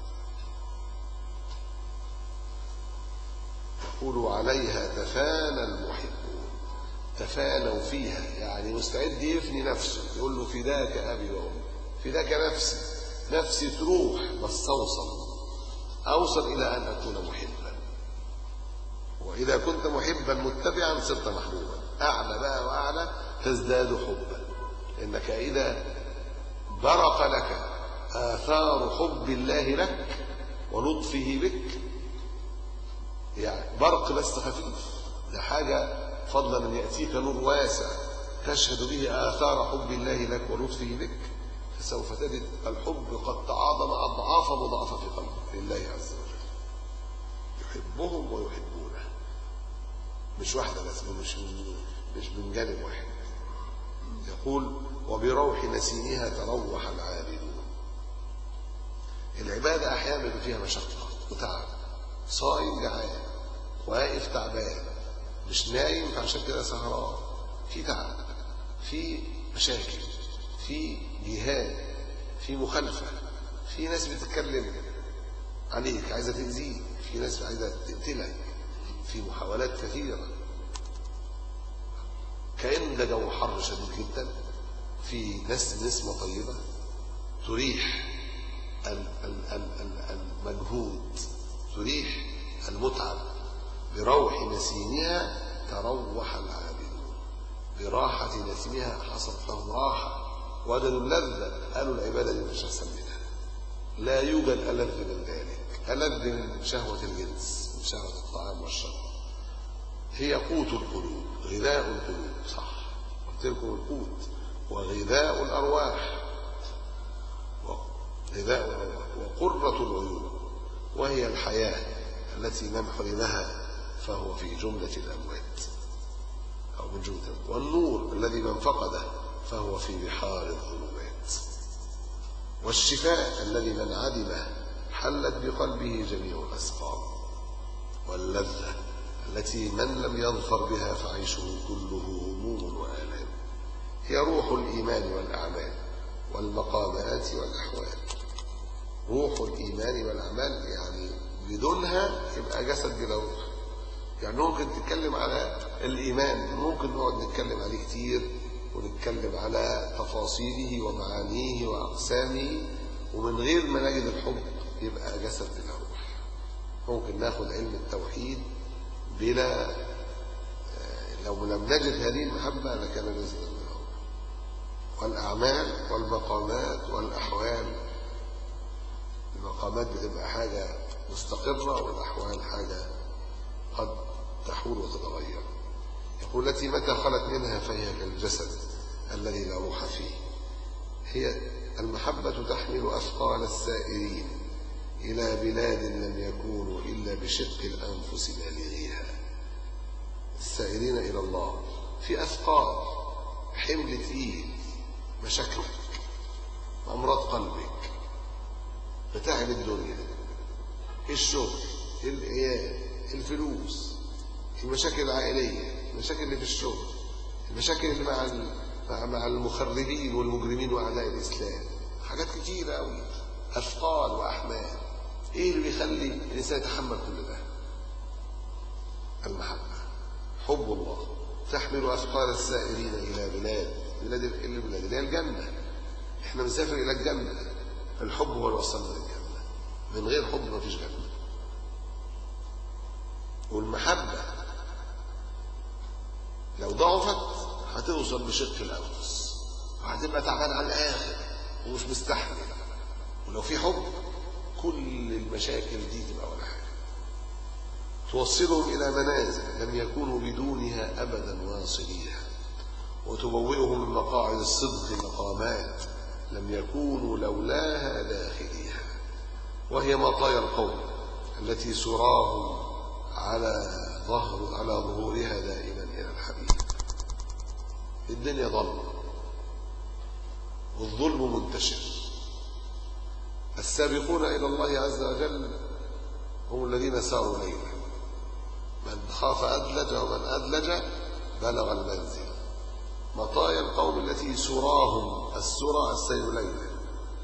يقول عليها تفانى المحبون تفانوا فيها يعني مستعد يفني نفسه يقول له فداك أبي وأمي فداك نفسي نفسي تروح بس أوصل أوصل إلى أن أكون محبا وإذا كنت محبا متبعا صرت محبوبا أعلى بقى وأعلى تزداد حبا إنك إذا برق لك آثار حب الله لك ولطفه بك يعني برق بس خفيف ده حاجة فضلا أن يأتيك نور واسع تشهد به آثار حب الله لك ولطفه بك فسوف تجد الحب قد تعاظم أضعاف مضاعفة في قلبك لله عز وجل يحبهم ويحبونه مش واحدة بس مش من مش من جانب واحد يقول وبروح نسيمها تروح العابدون العبادة أحيانا بيبقى فيها مشقة وتعب صائم جعان واقف تعبان مش نايم فعشان كده سهران في تعب في مشاكل في جهاد في مخالفة في ناس بتتكلم عليك عايزة تأذيك في ناس عايزة تقتلك في محاولات كثيرة كأن ده جو حر شديد جدا في ناس نسمة طيبة تريح المجهود تريح المتعب بروح نسيمها تروح العابدون براحة نسيمها حصلت لهم راحة وجدوا اللذة قالوا العبادة دي مفيش أحسن منها لا يوجد ألذ من ذلك ألذ من شهوة الجنس من شهوة الطعام والشراب هي قوت القلوب غذاء القلوب صح قلت لكم القوت وغذاء الأرواح غذاء الأرواح وقرة العيون وهي الحياة التي من حرمها فهو في جملة الأموات أو من جملة والنور الذي من فقده فهو في بحار الظلمات والشفاء الذي من عدمه حلت بقلبه جميع الأسقام واللذة التي من لم يظفر بها فعيشه كله هموم وآلام هي روح الإيمان والأعمال والمقامات والأحوال روح الإيمان والأعمال يعني بدونها يبقى جسد بلا روح يعني ممكن تتكلم على الإيمان ممكن نقعد نتكلم عليه كتير ونتكلم على تفاصيله ومعانيه وأقسامه ومن غير ما نجد الحب يبقى جسد بلا روح ممكن ناخد علم التوحيد بلا لو لم نجد هذه المحبة لكان جسدا بلا روح والأعمال والمقامات والأحوال المقامات بتبقى حاجة مستقرة والأحوال حاجة قد تحول وتتغير يقول التي متى خلت منها فهي كالجسد الذي لا روح فيه هي المحبة تحمل أثقال السائرين إلى بلاد لم يكونوا إلا بشق الأنفس بالغيها السائرين إلى الله في أثقال حمل تقيل مشاكلك أمراض قلبك متاعب الدنيا الشغل العيال الفلوس المشاكل العائلية المشاكل اللي في الشغل المشاكل اللي مع مع مع المخربين والمجرمين واعداء الاسلام حاجات كتيرة قوي اثقال واحمال ايه اللي بيخلي الانسان يتحمل كل ده المحبة حب الله تحمل اثقال السائرين الى بلاد بلاد اللي بلاد اللي هي الجنة احنا بنسافر الى الجنة الحب هو اللي وصلنا للجنة من غير حب ما فيش جنة والمحبة لو ضعفت هتوصل بشق الأنفس وهتبقى تعبان على الآخر ومش مستحمل ولو في حب كل المشاكل دي تبقى ولا حاجة توصلهم إلى منازل لم يكونوا بدونها أبدا واصليها وتبوئهم من مقاعد الصدق مقامات لم يكونوا لولاها داخليها وهي مطايا القوم التي سراهم على ظهر على ظهورها دائما إلى الحبيب الدنيا ظلمة والظلم منتشر السابقون إلى الله عز وجل هم الذين ساروا ليلا من خاف أدلج ومن أدلج بلغ المنزل مطايا القوم التي سراهم السرى السير ليلا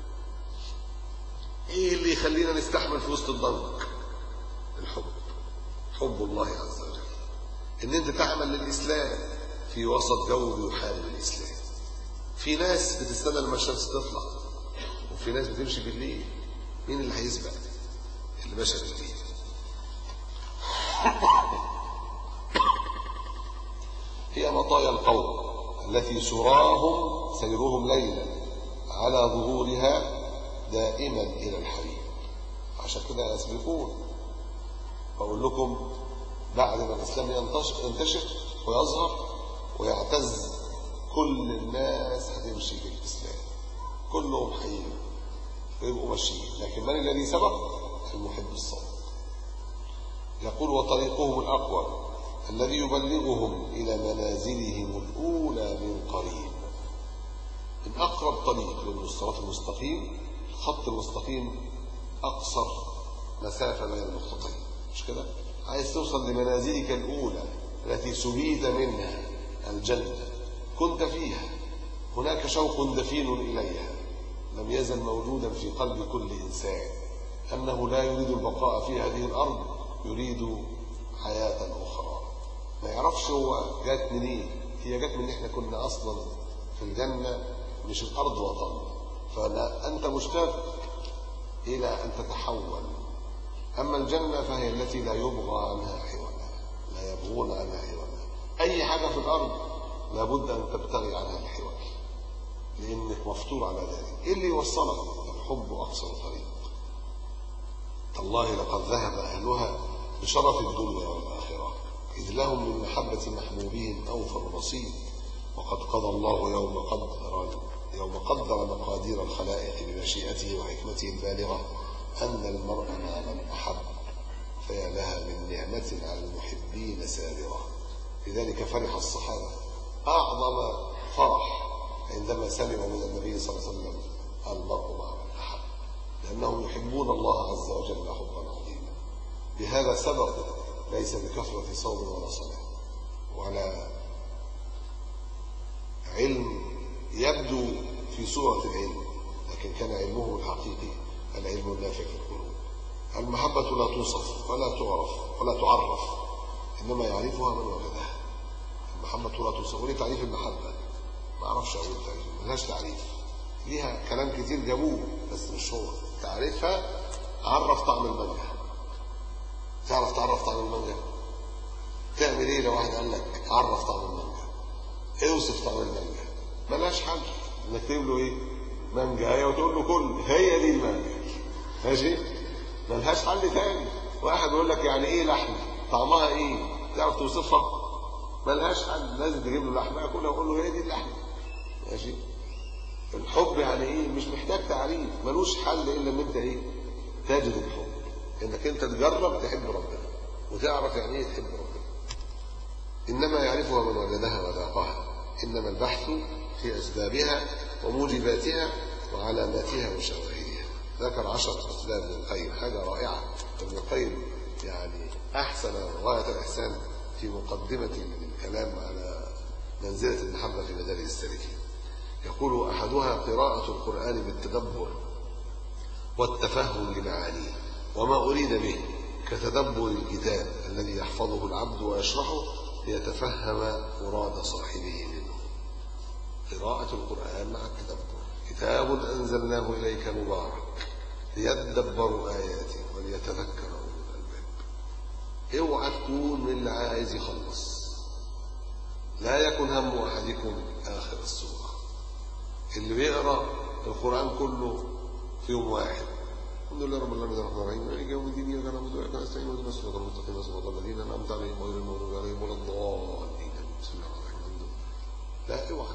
ايه اللي يخلينا نستحمل في وسط الضنك الحب حب الله عز وجل ان انت تعمل للاسلام في وسط جو بيحارب الاسلام في ناس بتستنى لما الشمس تطلع وفي ناس بتمشي بالليل مين اللي هيسبق اللي مشى بالليل هي مطايا القوم التي سراهم سيرهم ليلا على ظهورها دائما الى الحبيب عشان كده يسبقون بقول لكم بعد ما الاسلام ينتشر, ينتشر ويظهر ويعتز كل الناس هتمشي في الاسلام كلهم حيين ويبقوا ماشيين لكن من الذي سبق المحب الصادق يقول وطريقهم الاقوى الذي يبلغهم الى منازلهم الاولى من قريب من اقرب طريق للصراط المستقيم الخط المستقيم اقصر مسافه بين النقطتين مش كده عايز توصل لمنازلك الاولى التي سبيت منها الجنه كنت فيها هناك شوق دفين اليها لم يزل موجودا في قلب كل انسان انه لا يريد البقاء في هذه الارض يريد حياه اخرى ما يعرفش هو جات منين هي جات من ان احنا كنا اصلا في الجنه مش الارض وطن فلا انت مشتاق الى ان تتحول اما الجنه فهي التي لا يبغى عنها حولا لا يبغون عنها حولا اي حاجه في الارض لابد ان تبتغي عنها الحول لانك مفطور على ذلك ايه اللي يوصلك الحب اقصر طريق تالله لقد ذهب اهلها بشرف الدنيا والاخره اذ لهم من محبه محبوبهم اوفر نصيب وقد قضى الله يوم قدر يوم قدر مقادير الخلائق بمشيئته وحكمته البالغه ان المرء مع من احب فيا لها من نعمه على المحبين سابره لذلك فرح الصحابه اعظم فرح عندما سمعوا من النبي صلى الله عليه وسلم المرء مع من احب لانهم يحبون الله عز وجل حبا عظيما بهذا سبق ليس بكثره صوم ولا صلاه ولا علم يبدو في صورة العلم لكن كان علمهم الحقيقي العلم النافع في القلوب المحبة لا توصف ولا تعرف ولا تعرف إنما يعرفها من وجدها المحبة لا توصف وليه تعريف المحبة ما أعرفش أقول تعريف ملهاش تعريف ليها كلام كتير جابوه بس مش هو تعريفها عرف طعم المانجا تعرف تعرف طعم المانجا تعمل ايه لو واحد قال لك عرف طعم المانجا اوصف طعم المانجا ملهاش حل انك تجيب له ايه مانجا هي وتقول له كل هي دي المانجا ماشي ملهاش حل تاني واحد يقول لك يعني ايه لحمه طعمها ايه تعرف توصفها ملهاش حل لازم تجيب له لحمه ياكلها ويقول له هي دي اللحمه ماشي الحب يعني ايه مش محتاج تعريف ملوش حل الا ان انت ايه تجد الحب انك انت تجرب تحب ربنا وتعرف يعني ايه تحب ربنا انما يعرفها من وجدها وذاقها انما البحث في اسبابها وموجباتها وعلاماتها وشواهدها ذكر عشرة اسباب ابن القيم حاجه رائعه ابن القيم يعني احسن غايه الاحسان في مقدمه الكلام على منزله المحبه في مدارس السالكين يقول احدها قراءه القران بالتدبر والتفهم لمعانيه وما أريد به كتدبر الكتاب الذي يحفظه العبد ويشرحه ليتفهم مراد صاحبه منه قراءة القرآن مع التدبر كتاب أنزلناه إليك مبارك ليدبروا آياته وليتذكر أولو الألباب اوعى تكون من اللي عايز يخلص لا يكن هم أحدكم آخر السورة اللي بيقرأ القرآن كله في يوم واحد الحمد لله رب العالمين الرحمن الرحيم مالك يوم الدين اياك نعبد واياك نستعين واهدنا الصراط المستقيم صراط الذين انعمت عليهم غير المغضوب عليهم ولا الضالين بسم الله الرحمن الرحيم لا اوعى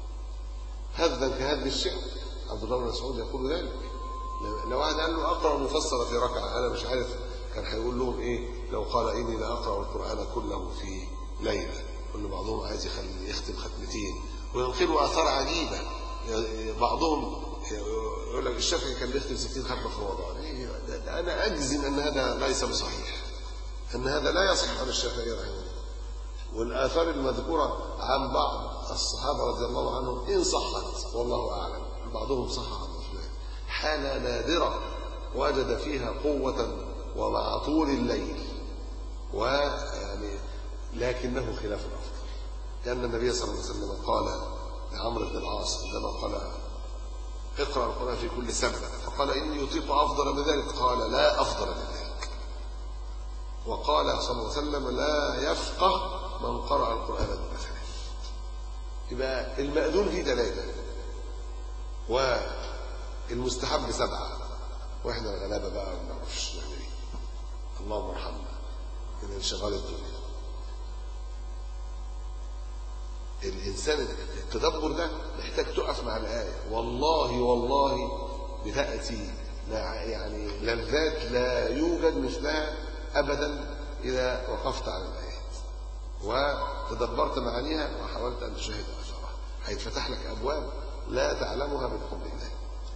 هذا كهذا الشعر عبد الله بن مسعود يقول ذلك لو واحد قال له اقرا مفسر في ركعه انا مش عارف كان هيقول لهم ايه لو قال اني لا اقرا القران كله في ليله كل بعضهم عايز يخلي يختم ختمتين وينقلوا اثار عجيبه بعضهم يقول لك الشافعي كان بيختم 60 ختمه في رمضان إيه انا اجزم ان هذا ليس بصحيح ان هذا لا يصح عن الشافعي رحمه الله والاثار المذكوره عن بعض الصحابه رضي الله عنهم ان صحت والله اعلم بعضهم صح عن فلان حاله نادره وجد فيها قوه ومع طول الليل ويعني لكنه خلاف الافضل لان النبي صلى الله عليه وسلم قال لعمرو بن العاص عندما قال اقرا القران في كل سنه فقال اني يطيق افضل من ذلك قال لا افضل من ذلك وقال صلى الله عليه وسلم لا يفقه من قرأ القرآن دون ثلاث يبقى المأذون فيه ثلاثة والمستحب سبعة واحنا الغلابة بقى ما نعرفش نعمل ايه اللهم ارحمنا من انشغال الدنيا الإنسان التدبر ده محتاج تقف مع الآية والله والله بتأتي يعني لذات لا يوجد مثلها أبدا إذا وقفت على الآيات وتدبرت معانيها وحاولت أن تشاهد أثرها هيتفتح لك أبواب لا تعلمها من حب الله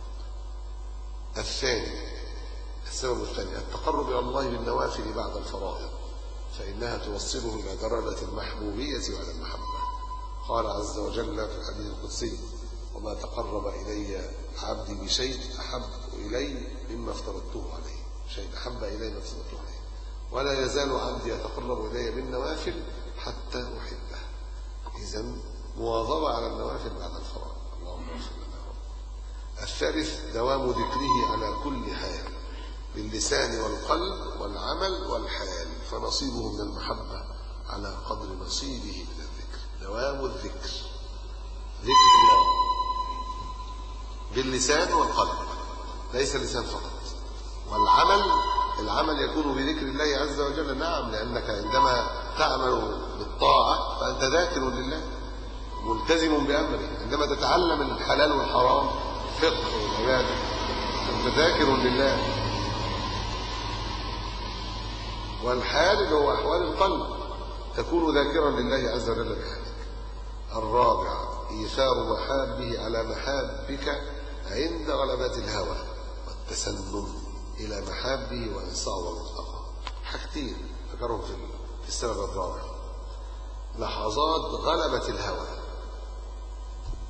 الثاني السبب الثاني التقرب إلى الله بالنوافل بعد الفرائض فإنها توصله إلى درجة المحبوبية وعلى المحبة قال عز وجل في الحديث القدسي وما تقرب إلي عبدي بشيء أحب إلي مما افترضته عليه شيء أحب إلي ما افترضته عليه ولا يزال عبدي يتقرب إلي بالنوافل حتى أحبه إذا مواظبة على النوافل بعد الفرائض اللهم اغفر لنا الثالث دوام ذكره على كل حال باللسان والقلب والعمل والحال فنصيبه من المحبة على قدر نصيبه من الذكر دوام الذكر ذكر الله باللسان والقلب ليس اللسان فقط والعمل العمل يكون بذكر الله عز وجل نعم لأنك عندما تعمل بالطاعة فأنت ذاكر لله ملتزم بأمره عندما تتعلم الحلال والحرام فقه والعبادة أنت ذاكر لله والحال اللي هو أحوال القلب تكون ذاكرا لله عز وجل بحالك الرابع إيثار محابه على محابك عند غلبة الهوى والتسنن إلى محابه وإنصاع والمتقى حاجتين ذكرهم في في السبب الرابع لحظات غلبة الهوى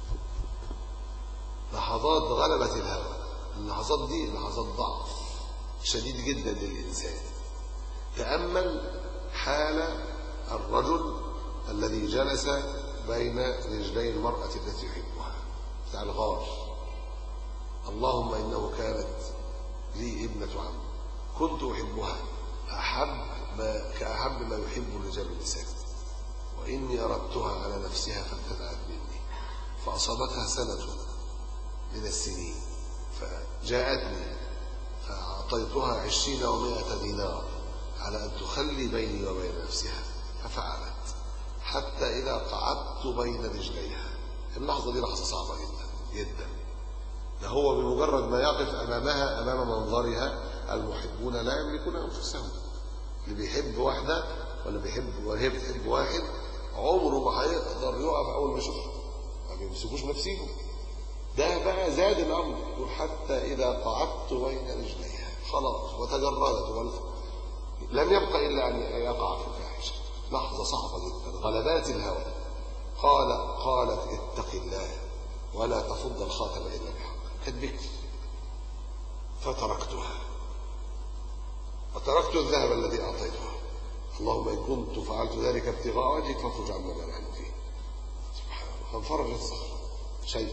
لحظات غلبة الهوى اللحظات دي لحظات ضعف شديد جدا للإنسان تأمل حال الرجل الذي جلس بين رجلي المرأة التي يحبها بتاع الغار اللهم إنه كانت لي ابنة عم كنت أحبها أحب ما كأحب ما يحب الرجال النساء وإني أردتها على نفسها فامتنعت مني فأصابتها سنة من السنين فجاءتني فأعطيتها عشرين ومائة دينار على أن تخلي بيني وبين نفسها ففعلت حتى إذا قعدت بين رجليها اللحظة دي لحظة صعبة جدا جدا ده هو بمجرد ما يقف أمامها أمام منظرها المحبون لا يملكون أنفسهم اللي بيحب واحدة ولا بيحب وهي بتحب واحد عمره ما هيقدر يقف أول ما يشوفها ما بيمسكوش نفسيهم ده بقى زاد الأمر يقول حتى إذا قعدت بين رجليها خلاص وتجردت والف... لم يبقى إلا أن يقع في الفاحشة لحظة صعبة جدا غلبات الهوى قال قالت اتق الله ولا تفض الخاتم إلا بحق كانت بكر فتركتها وتركت الذهب الذي أعطيتها اللهم إن كنت فعلت ذلك ابتغاء وجهك فافرج عما لا نحن فيه سبحان الله فانفرجت الصخرة شيء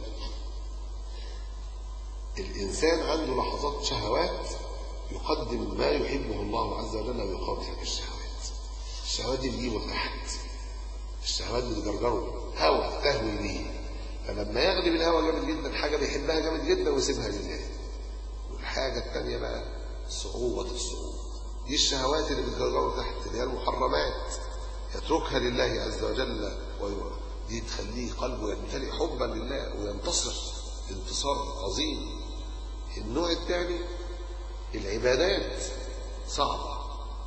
الإنسان عنده لحظات شهوات يقدم ما يحبه الله عز وجل ويقاوم تلك الشهوات الشهوات دي تجيبه تحت الشهوات دي بتجرجره هوى تهوي به فلما يغلب الهوى جامد جدا حاجة بيحبها جامد جدا ويسيبها لله والحاجة الثانية بقى صعوبة الصعود دي الشهوات اللي بتجرجره تحت اللي هي المحرمات يتركها لله عز وجل دي تخليه قلبه يمتلئ حبا لله وينتصر انتصار عظيم النوع الثاني العبادات صعبة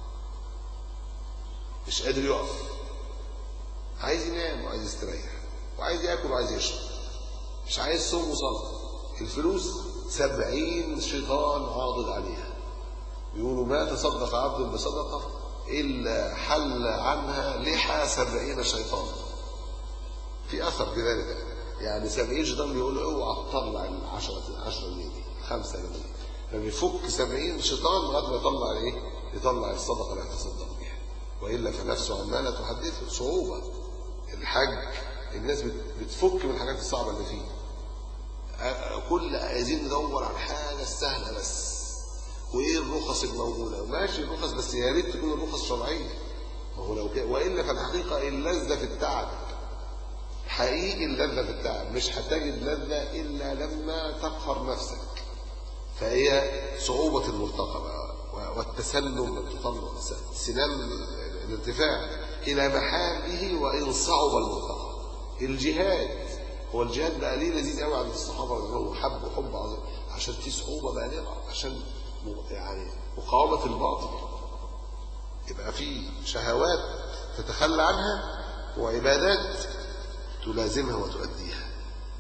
مش قادر يقف عايز ينام وعايز يستريح وعايز ياكل وعايز يشرب مش عايز صوم وصلاة الفلوس سبعين شيطان عاضد عليها يقولوا ما تصدق عبد بصدقة إلا حل عنها لحى سبعين شيطان في أثر في ذلك يعني سبعين شيطان بيقولوا اوعى تطلع العشرة العشرة جنيه دي خمسة جنيه فبيفك سبعين شيطان لغايه ما يطلع الايه؟ يطلع الصدقه اللي هيتصدق بيها والا فنفسه عماله تحدثه صعوبه الحج الناس بتفك من الحاجات الصعبه اللي فيه كل عايزين ندور على الحاجه السهله بس وايه الرخص الموجوده ماشي الرخص بس يا ريت تكون الرخص شرعيه وهو لو كده والا فالحقيقه اللذه في التعب حقيقي اللذه في التعب مش هتجد لذه الا لما تقهر نفسك فهي صعوبة المرتقبة والتسلم التطلع سنام الارتفاع إلى محامه وإن صعب المرتقب الجهاد هو الجهاد بقى ليه لذيذ قوي عند الصحابة رضي الله حب حب عظيم عشان في صعوبة بالغة عشان يعني مقاومة الباطل يبقى في شهوات تتخلى عنها وعبادات تلازمها وتؤديها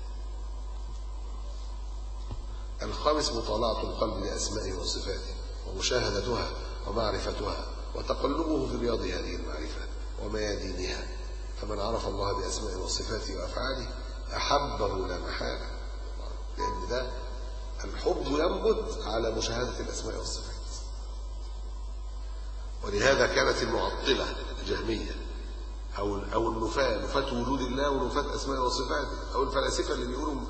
الخامس مطالعة القلب لأسمائه وصفاته ومشاهدتها ومعرفتها وتقلبه في رياض هذه المعرفة وميادينها فمن عرف الله بأسمائه وصفاته وأفعاله أحبه لا محالة لأن ده الحب ينبت على مشاهدة الأسماء والصفات ولهذا كانت المعطلة الجهمية أو أو النفاة نفاة وجود الله ونفاة أسماء وصفاته أو الفلاسفة اللي بيقولوا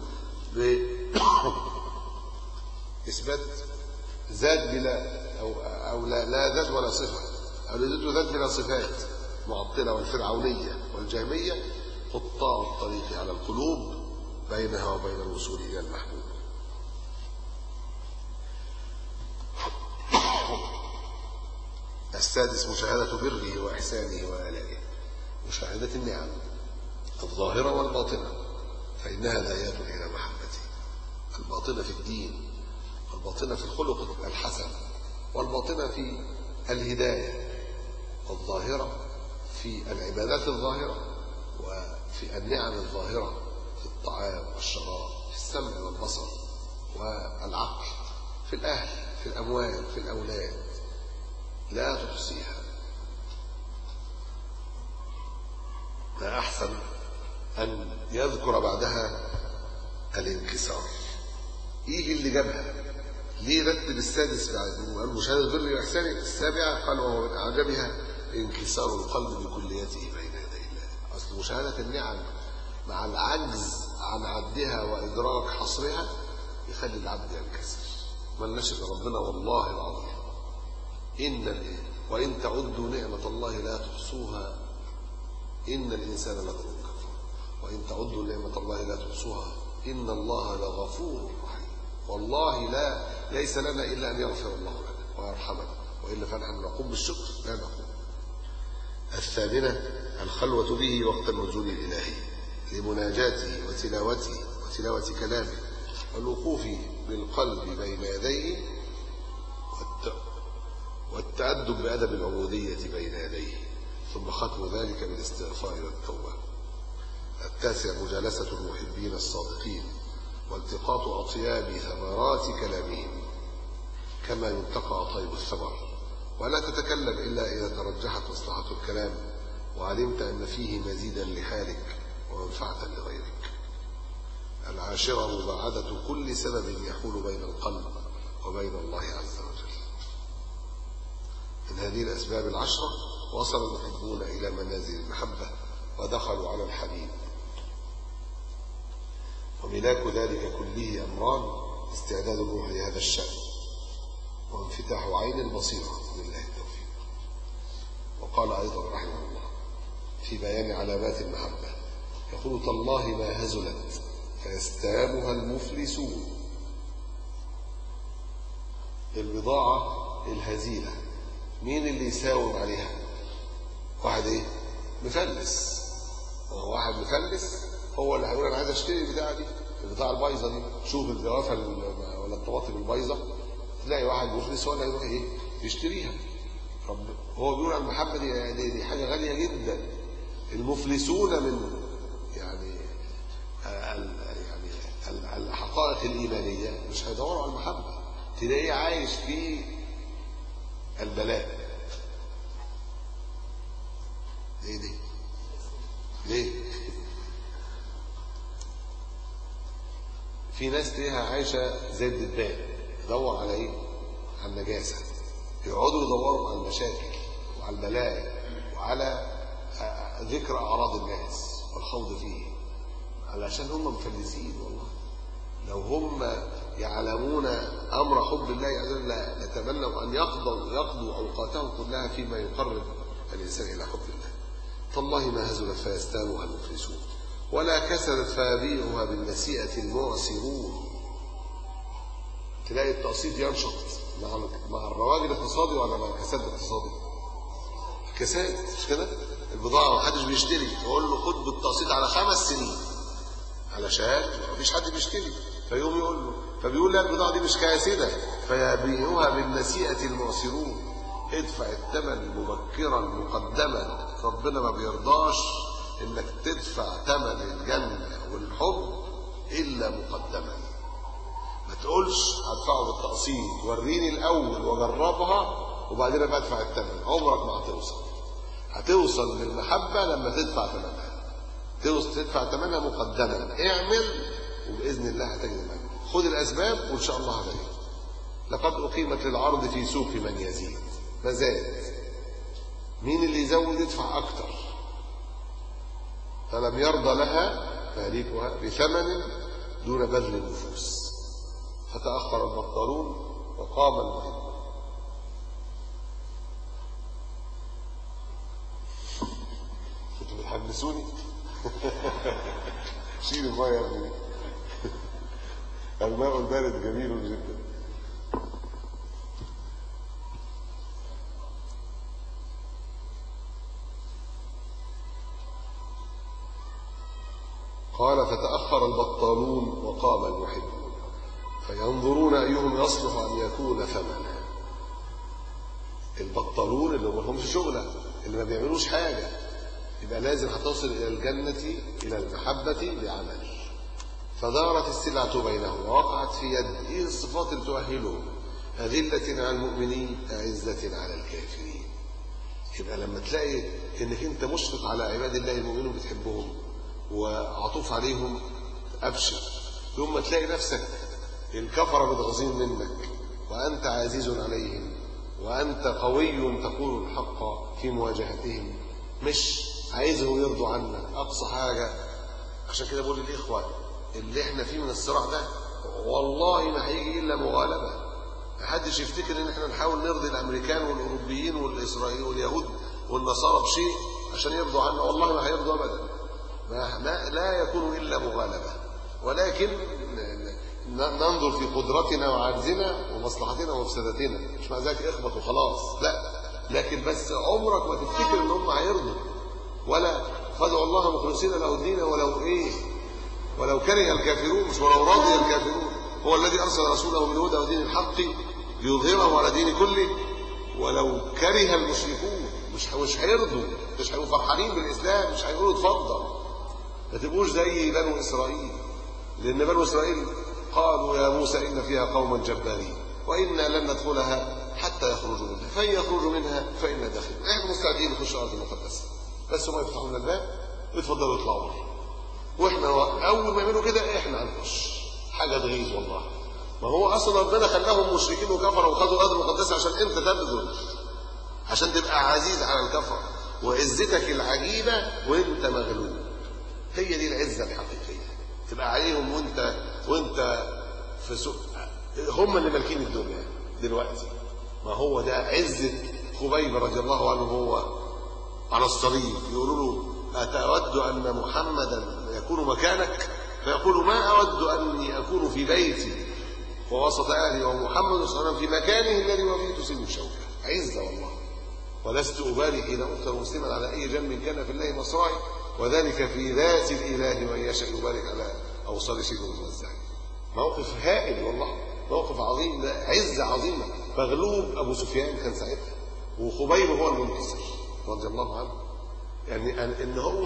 إثبات ذات بلا أو أو لا, لا ذات ولا صفة أو ذات ذات بلا صفات معطلة والفرعونية والجهمية قطاع الطريق على القلوب بينها وبين الوصول إلى المحبوب السادس مشاهدة بره وإحسانه وآلائه مشاهدة النعم الظاهرة والباطنة فإنها دايات إلى محبته الباطنة في الدين والباطنة في الخلق الحسن والباطنة في الهداية والظاهرة في العبادات الظاهرة وفي النعم الظاهرة في الطعام والشراب في السمع والبصر والعقل في الأهل في الأموال في الأولاد لا تحصيها ما أحسن أن يذكر بعدها الانكسار إيه اللي جابها ليه رتب السادس بعد وقال مشاهدة البر والإحسان السابعة قال وهو من أعجبها انكسار القلب بكليته بين يدي الله أصل مشاهدة النعم مع العجز عن عدها وإدراك حصرها يخلي العبد ينكسر ملناش إلا ربنا والله العظيم إن ال- وإن تعدوا نعمة الله لا تحصوها إن الإنسان لظلوم كفور وإن تعدوا نعمة الله لا تحصوها إن الله لغفور رحيم والله لا ليس لنا إلا أن يغفر الله لنا ويرحمنا وإلا فنحن نقوم بالشكر لا نقوم الثامنة الخلوة به وقت النزول الإلهي لمناجاته وتلاوته وتلاوة كلامه والوقوف بالقلب بين يديه والت... والتأدب بأدب العبودية بين يديه ثم ختم ذلك بالاستغفار والتوبة التاسع مجالسة المحبين الصادقين والتقاط أطياب ثمرات كلامهم كما يلتقى طيب الثمر ولا تتكلم إلا إذا ترجحت مصلحة الكلام وعلمت أن فيه مزيدا لحالك ومنفعة لغيرك العاشرة مباعدة كل سبب يحول بين القلب وبين الله عز وجل من هذه الأسباب العشرة وصل المحبون إلى منازل المحبة ودخلوا على الحبيب وملاك ذلك كله أمران استعداد الروح لهذا الشأن وانفتاح عين البصيرة بالله التوفيق وقال أيضا رحمه الله في بيان علامات المحبة يقول تالله ما هزلت فيستامها المفلسون البضاعة الهزيلة مين اللي يساوم عليها واحد ايه مفلس وهو واحد مفلس هو اللي هيقول انا عايز اشتري البتاعه دي البضاعه البايظه دي شوف الجوافه ال- ولا الطماطم البايظه تلاقي واحد مفلس هو اللي هيروح ايه يشتريها رب هو بيقول على المحبه دي, دي, دي حاجه غاليه جدا المفلسون من يعني ال- يعني ال- الحقائق الايمانيه مش هيدوروا على المحبه تلاقيه عايش في البلاء ليه دي ليه في ناس تلاقيها عايشه زي الدبان تدور على ايه على النجاسه يقعدوا يدوروا على المشاكل وعلى البلاء وعلى آه، ذكر اعراض الناس والخوض فيه علشان هم مفلسين والله لو هم يعلمون امر حب الله عز وجل لتمنوا ان يقضوا يقضوا اوقاتهم كلها فيما يقرب الانسان الى حب الله تالله ما هزلت فيستامها المفلسون ولا كسلت فيبيعها بالنسيئة المعسرون تلاقي التقسيط ينشط مع مع الرواج الاقتصادي ولا مع الكساد الاقتصادي؟ الكساد مش كده؟ البضاعة ما حدش بيشتري يقول له خد بالتقسيط على خمس سنين علشان مفيش حد بيشتري فيقوم يقول له فبيقول لا البضاعة دي مش كاسدة فيبيعوها بالنسيئة المعسرون ادفع الثمن مبكرا مقدما ربنا ما بيرضاش انك تدفع ثمن الجنة والحب الا مقدما ما تقولش هدفعه بالتقسيط وريني الاول واجربها وبعدين ابقى ادفع الثمن عمرك ما هتوصل هتوصل للمحبة لما تدفع ثمنها توصل تدفع ثمنها مقدما اعمل وباذن الله هتجد المجد خد الاسباب وان شاء الله هتجد لقد اقيمت للعرض في سوق من يزيد فزاد مين اللي يزود يدفع اكتر فلم يرضى لها مالكها بثمن دون بذل النفوس فتأخر البطالون وقام المحب كنتوا بتحمسوني شيل الماء يا ابني الماء البارد جميل جدا قال فتأخر البطالون وقام المحبون فينظرون أيهم يصلح أن يكون ثمنا البطالون اللي ما لهمش شغلة اللي ما بيعملوش حاجة يبقى لازم هتصل إلى الجنة إلى المحبة بعمل فدارت السلعة بينهم ووقعت في يد إيه الصفات اللي تؤهلهم أذلة على المؤمنين أعزة على الكافرين يبقى لما تلاقي انك انت مشفق على عباد الله المؤمنين بتحبهم وعطوف عليهم ابشر ثم تلاقي نفسك الكفره متغاظين منك وأنت عزيز عليهم وأنت قوي تقول الحق في مواجهتهم مش عايزهم يرضوا عنك أقصى حاجة عشان كده بقول للإخوة اللي احنا فيه من الصراع ده والله ما هيجي إلا مغالبة محدش يفتكر ان احنا نحاول نرضي الامريكان والاوروبيين والاسرائيليين واليهود والنصارى بشيء عشان يرضوا عنا والله ما هيرضوا ابدا ما, ما لا يكون الا مغالبه ولكن ننظر في قدرتنا وعجزنا ومصلحتنا ومفسدتنا مش مع ذلك اخبط وخلاص لا لكن بس عمرك ما تفتكر ان هم هيرضوا ولا فادعوا الله مخلصين له الدين ولو ايه ولو كره الكافرون مش ولو رضي الكافرون هو الذي ارسل رسوله بالهدى ودين الحق ليظهره على دين كله ولو كره المشركون مش مش هيرضوا مش هيبقوا فرحانين بالاسلام مش هيقولوا اتفضل ما تبقوش زي بنو اسرائيل لان بنو اسرائيل قالوا يا موسى ان فيها قوما جبارين وانا لن ندخلها حتى يخرجوا منها فان يخرجوا منها فانا داخلون احنا مستعدين نخش الارض المقدسه بس هم يفتحوا لنا الباب ويتفضلوا يطلعوا بره واحنا اول ما يعملوا كده احنا هنخش حاجه تغيظ والله ما هو اصلا ربنا خلاهم مشركين وكفروا وخدوا الارض المقدسه عشان انت تبذل عشان تبقى عزيز على الكفر وعزتك العجيبه وانت مغلوب هي دي العزه الحقيقيه تبقى عليهم وانت وانت في سوق هم اللي مالكين الدنيا دلوقتي ما هو ده عزه خبيب رضي الله عنه هو على الصليب يقولوا له أتود أن محمدا يكون مكانك فيقول ما أود أني أكون في بيتي ووسط أهلي ومحمد صلى الله عليه وسلم في مكانه الذي وفيت سن الشوكة عزة والله ولست أبالي حين أقتل مسلما على أي جنب كان في الله مصرعي وذلك في ذات الإله وإن يشاء يبارك على أوصال سيده الموزع موقف هائل والله موقف عظيم عزة عظيمة مغلوب أبو سفيان كان ساعتها وخبيب هو المنتصر رضي الله عنه يعني ان هو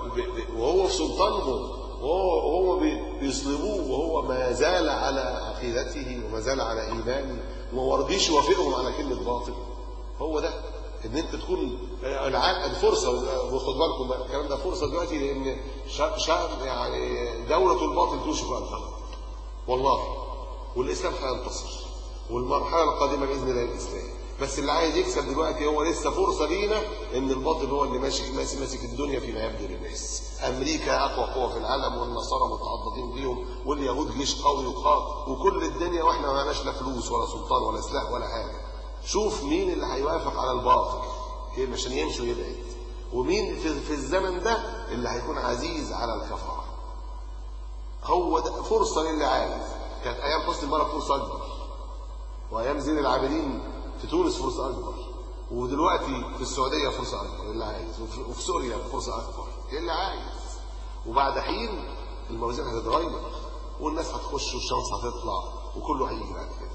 وهو في سلطانه وهو وهو بيصلبوه وهو ما زال على عقيدته وما زال على ايمانه وما رضيش يوافقهم على كلمه باطل هو ده ان انت تكون العقد فرصه وخد بالكم بقى الكلام ده فرصه دلوقتي لان شعب يعني دوله الباطل توشك ان تغلب والله والاسلام هينتصر والمرحله القادمه باذن الله الاسلام بس اللي عايز يكسب دلوقتي هو لسه فرصه لينا ان الباطل هو اللي ماشي ماسك ماسك الدنيا فيما يبدو للناس امريكا اقوى قوه في العالم والنصارى متعضدين بيهم واليهود جيش قوي وقات وكل الدنيا واحنا ما معناش لا فلوس ولا سلطان ولا سلاح ولا حاجه شوف مين اللي هيوافق على الباطل كده عشان يمشي ويبعد ومين في, في الزمن ده اللي هيكون عزيز على الكفره هو ده فرصه للي عايز كانت ايام حسني مبارك فرصه اكبر وايام زين العابدين في تونس فرصة أكبر ودلوقتي في السعودية فرصة أكبر اللي عايز وفي سوريا فرصة أكبر اللي عايز وبعد حين الموازين هتتغير والناس هتخش والشمس هتطلع وكله هيجي بعد كده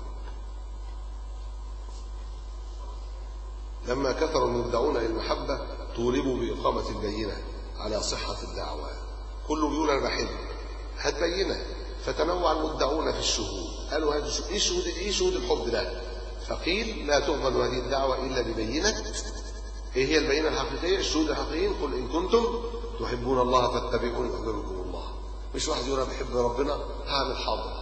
لما كثر المدعون للمحبة طولبوا بإقامة البينة على صحة الدعوة كله بيقول أنا بحب هات بينة فتنوع المدعون في الشهود قالوا هات ايه شهود ايه شهود الحب ده فقيل لا تقبل هذه الدعوة إلا ببينة إيه هي البينة الحقيقية الشهود الحقيقيين قل إن كنتم تحبون الله فاتبعوني يحببكم الله مش واحد يقول أنا بحب ربنا هعمل حاضر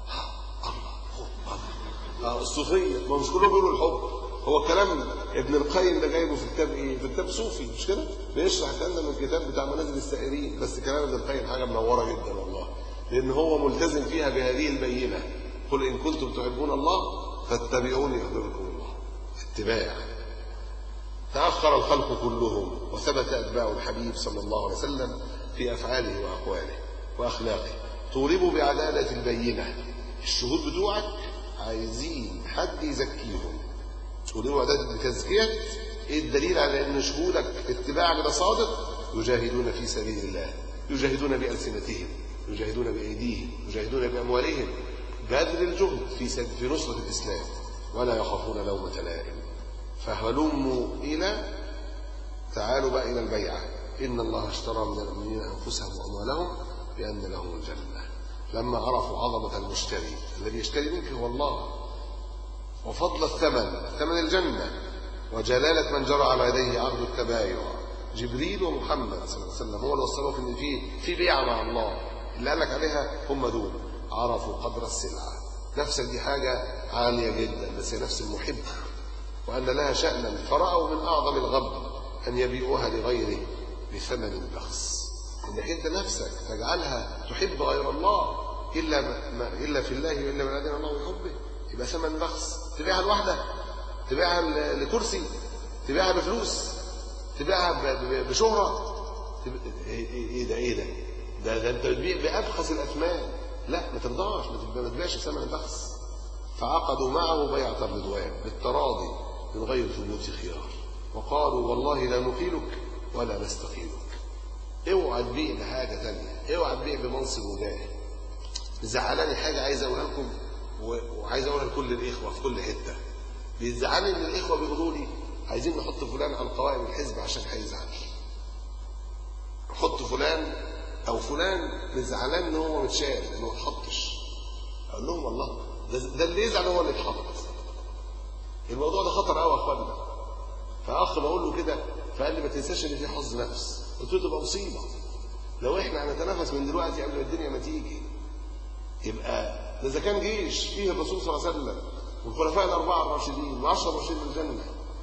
الله الصوفية ما مش كلهم بيقولوا الحب هو كلام ابن القيم ده جايبه في كتاب ايه؟ في كتاب صوفي مش كده؟ بيشرح الكلام ده من الكتاب بتاع منازل السائرين بس كلام ابن القيم حاجه منوره جدا والله لان هو ملتزم فيها بهذه البينه قل ان كنتم تحبون الله فاتبعوني يحببكم الله اتباع تأخر الخلق كلهم وثبت أتباع الحبيب صلى الله عليه وسلم في أفعاله وأقواله وأخلاقه طولبوا بعدالة البينة الشهود بتوعك عايزين حد يزكيهم طولبوا بعدالة بتزكية ايه الدليل على ان شهودك اتباعك ده صادق يجاهدون في سبيل الله يجاهدون بألسنتهم يجاهدون بأيديهم يجاهدون بأموالهم بذل الجهد في في نصرة الإسلام ولا يخافون لومة لائم فهلموا إلى تعالوا بقى إلى البيعة إن الله اشترى من المؤمنين أنفسهم وأموالهم بأن لهم الجنة لما عرفوا عظمة المشتري الذي يشتري منك هو الله وفضل الثمن ثمن الجنة وجلالة من جرى على يديه عقد التبايع جبريل ومحمد صلى الله عليه وسلم هو اللي وصلوه ان في في بيعه مع الله اللي قال لك عليها هم دول عرفوا قدر السلعه نفسك دي حاجة عالية جدا بس هي نفس المحب وأن لها شأنا فرأوا من أعظم الغب أن يبيعوها لغيره بثمن بخس إنك أنت نفسك تجعلها تحب غير الله إلا ما إلا في الله وإلا من أدنى الله بحبه يبقى ثمن بخس تبيعها لوحدها تبيعها لكرسي تبيعها بفلوس تبيعها بشهرة ايه ده ايه ده ده, ده انت بتبيع بأبخس الأثمان لا ما ترضاش ما تبيعش ثمن بخس فعقدوا معه بيعة الرضوان بالتراضي من غير ثبوت خيار وقالوا والله لا نقيلك ولا نستقيلك اوعى تبيع بحاجة تانية اوعى تبيع بمنصب وجاه زعلاني حاجة عايز اقولها لكم وعايز اقولها لكل الاخوة في كل حتة بيزعلني ان الاخوة بيقولوا لي عايزين نحط فلان على قوائم الحزب عشان هيزعل نحط فلان او فلان زعلان ان هو متشال انه ما اتحطش اقول لهم والله ده, ده اللي يزعل هو اللي اتحط الموضوع ده خطر قوي يا اخوانا فاخ بقول له كده فقال لي ما تنساش ان في حظ نفس قلت له تبقى مصيبه لو احنا هنتنافس من دلوقتي قبل ما الدنيا ما تيجي يبقى ده اذا كان جيش فيه الرسول صلى الله عليه وسلم والخلفاء الاربعه الراشدين وعشر راشدين الجنه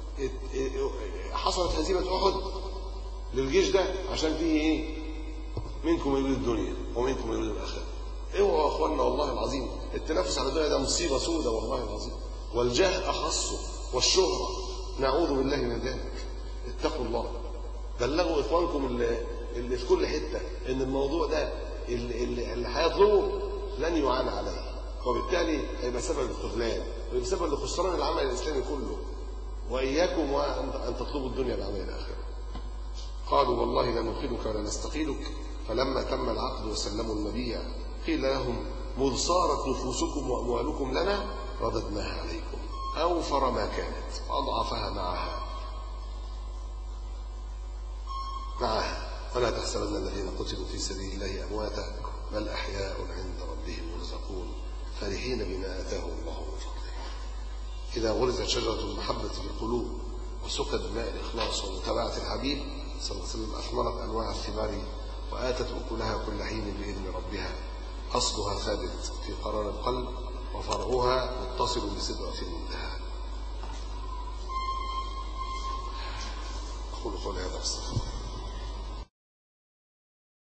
حصلت هزيمه احد للجيش ده عشان فيه ايه منكم يريد الدنيا ومنكم يريد الاخره اوعوا يا اخوانا والله العظيم التنافس على الدنيا ده مصيبه سودة والله العظيم والجاه اخصه والشهره نعوذ بالله من ذلك اتقوا الله بلغوا اخوانكم اللي, اللي في كل حته ان الموضوع ده اللي, اللي, اللي هيطلبه لن يعان عليه وبالتالي هيبقى سبب الخذلان ويبقى سبب لخسران العمل الاسلامي كله واياكم وان تطلبوا الدنيا بعمل الاخره قالوا والله لا نقيلك ولا نستقيلك فلما تم العقد وسلموا المبيع قيل لهم مذ صارت نفوسكم واموالكم لنا رددناها عليكم اوفر ما كانت واضعفها معها معها ولا تحسبن الذين قتلوا في سبيل الله امواتا بل احياء عند ربهم يرزقون فرحين بما اتاهم الله من فضله اذا غرزت شجره المحبه في القلوب وسقت بماء الاخلاص ومتابعه الحبيب صلى الله عليه وسلم اثمرت انواع الثمار واتت اكلها كل حين باذن ربها اصلها ثابت في قرار القلب وفرعها متصل بسدره المنتهى اقول قولي هذا واستغفر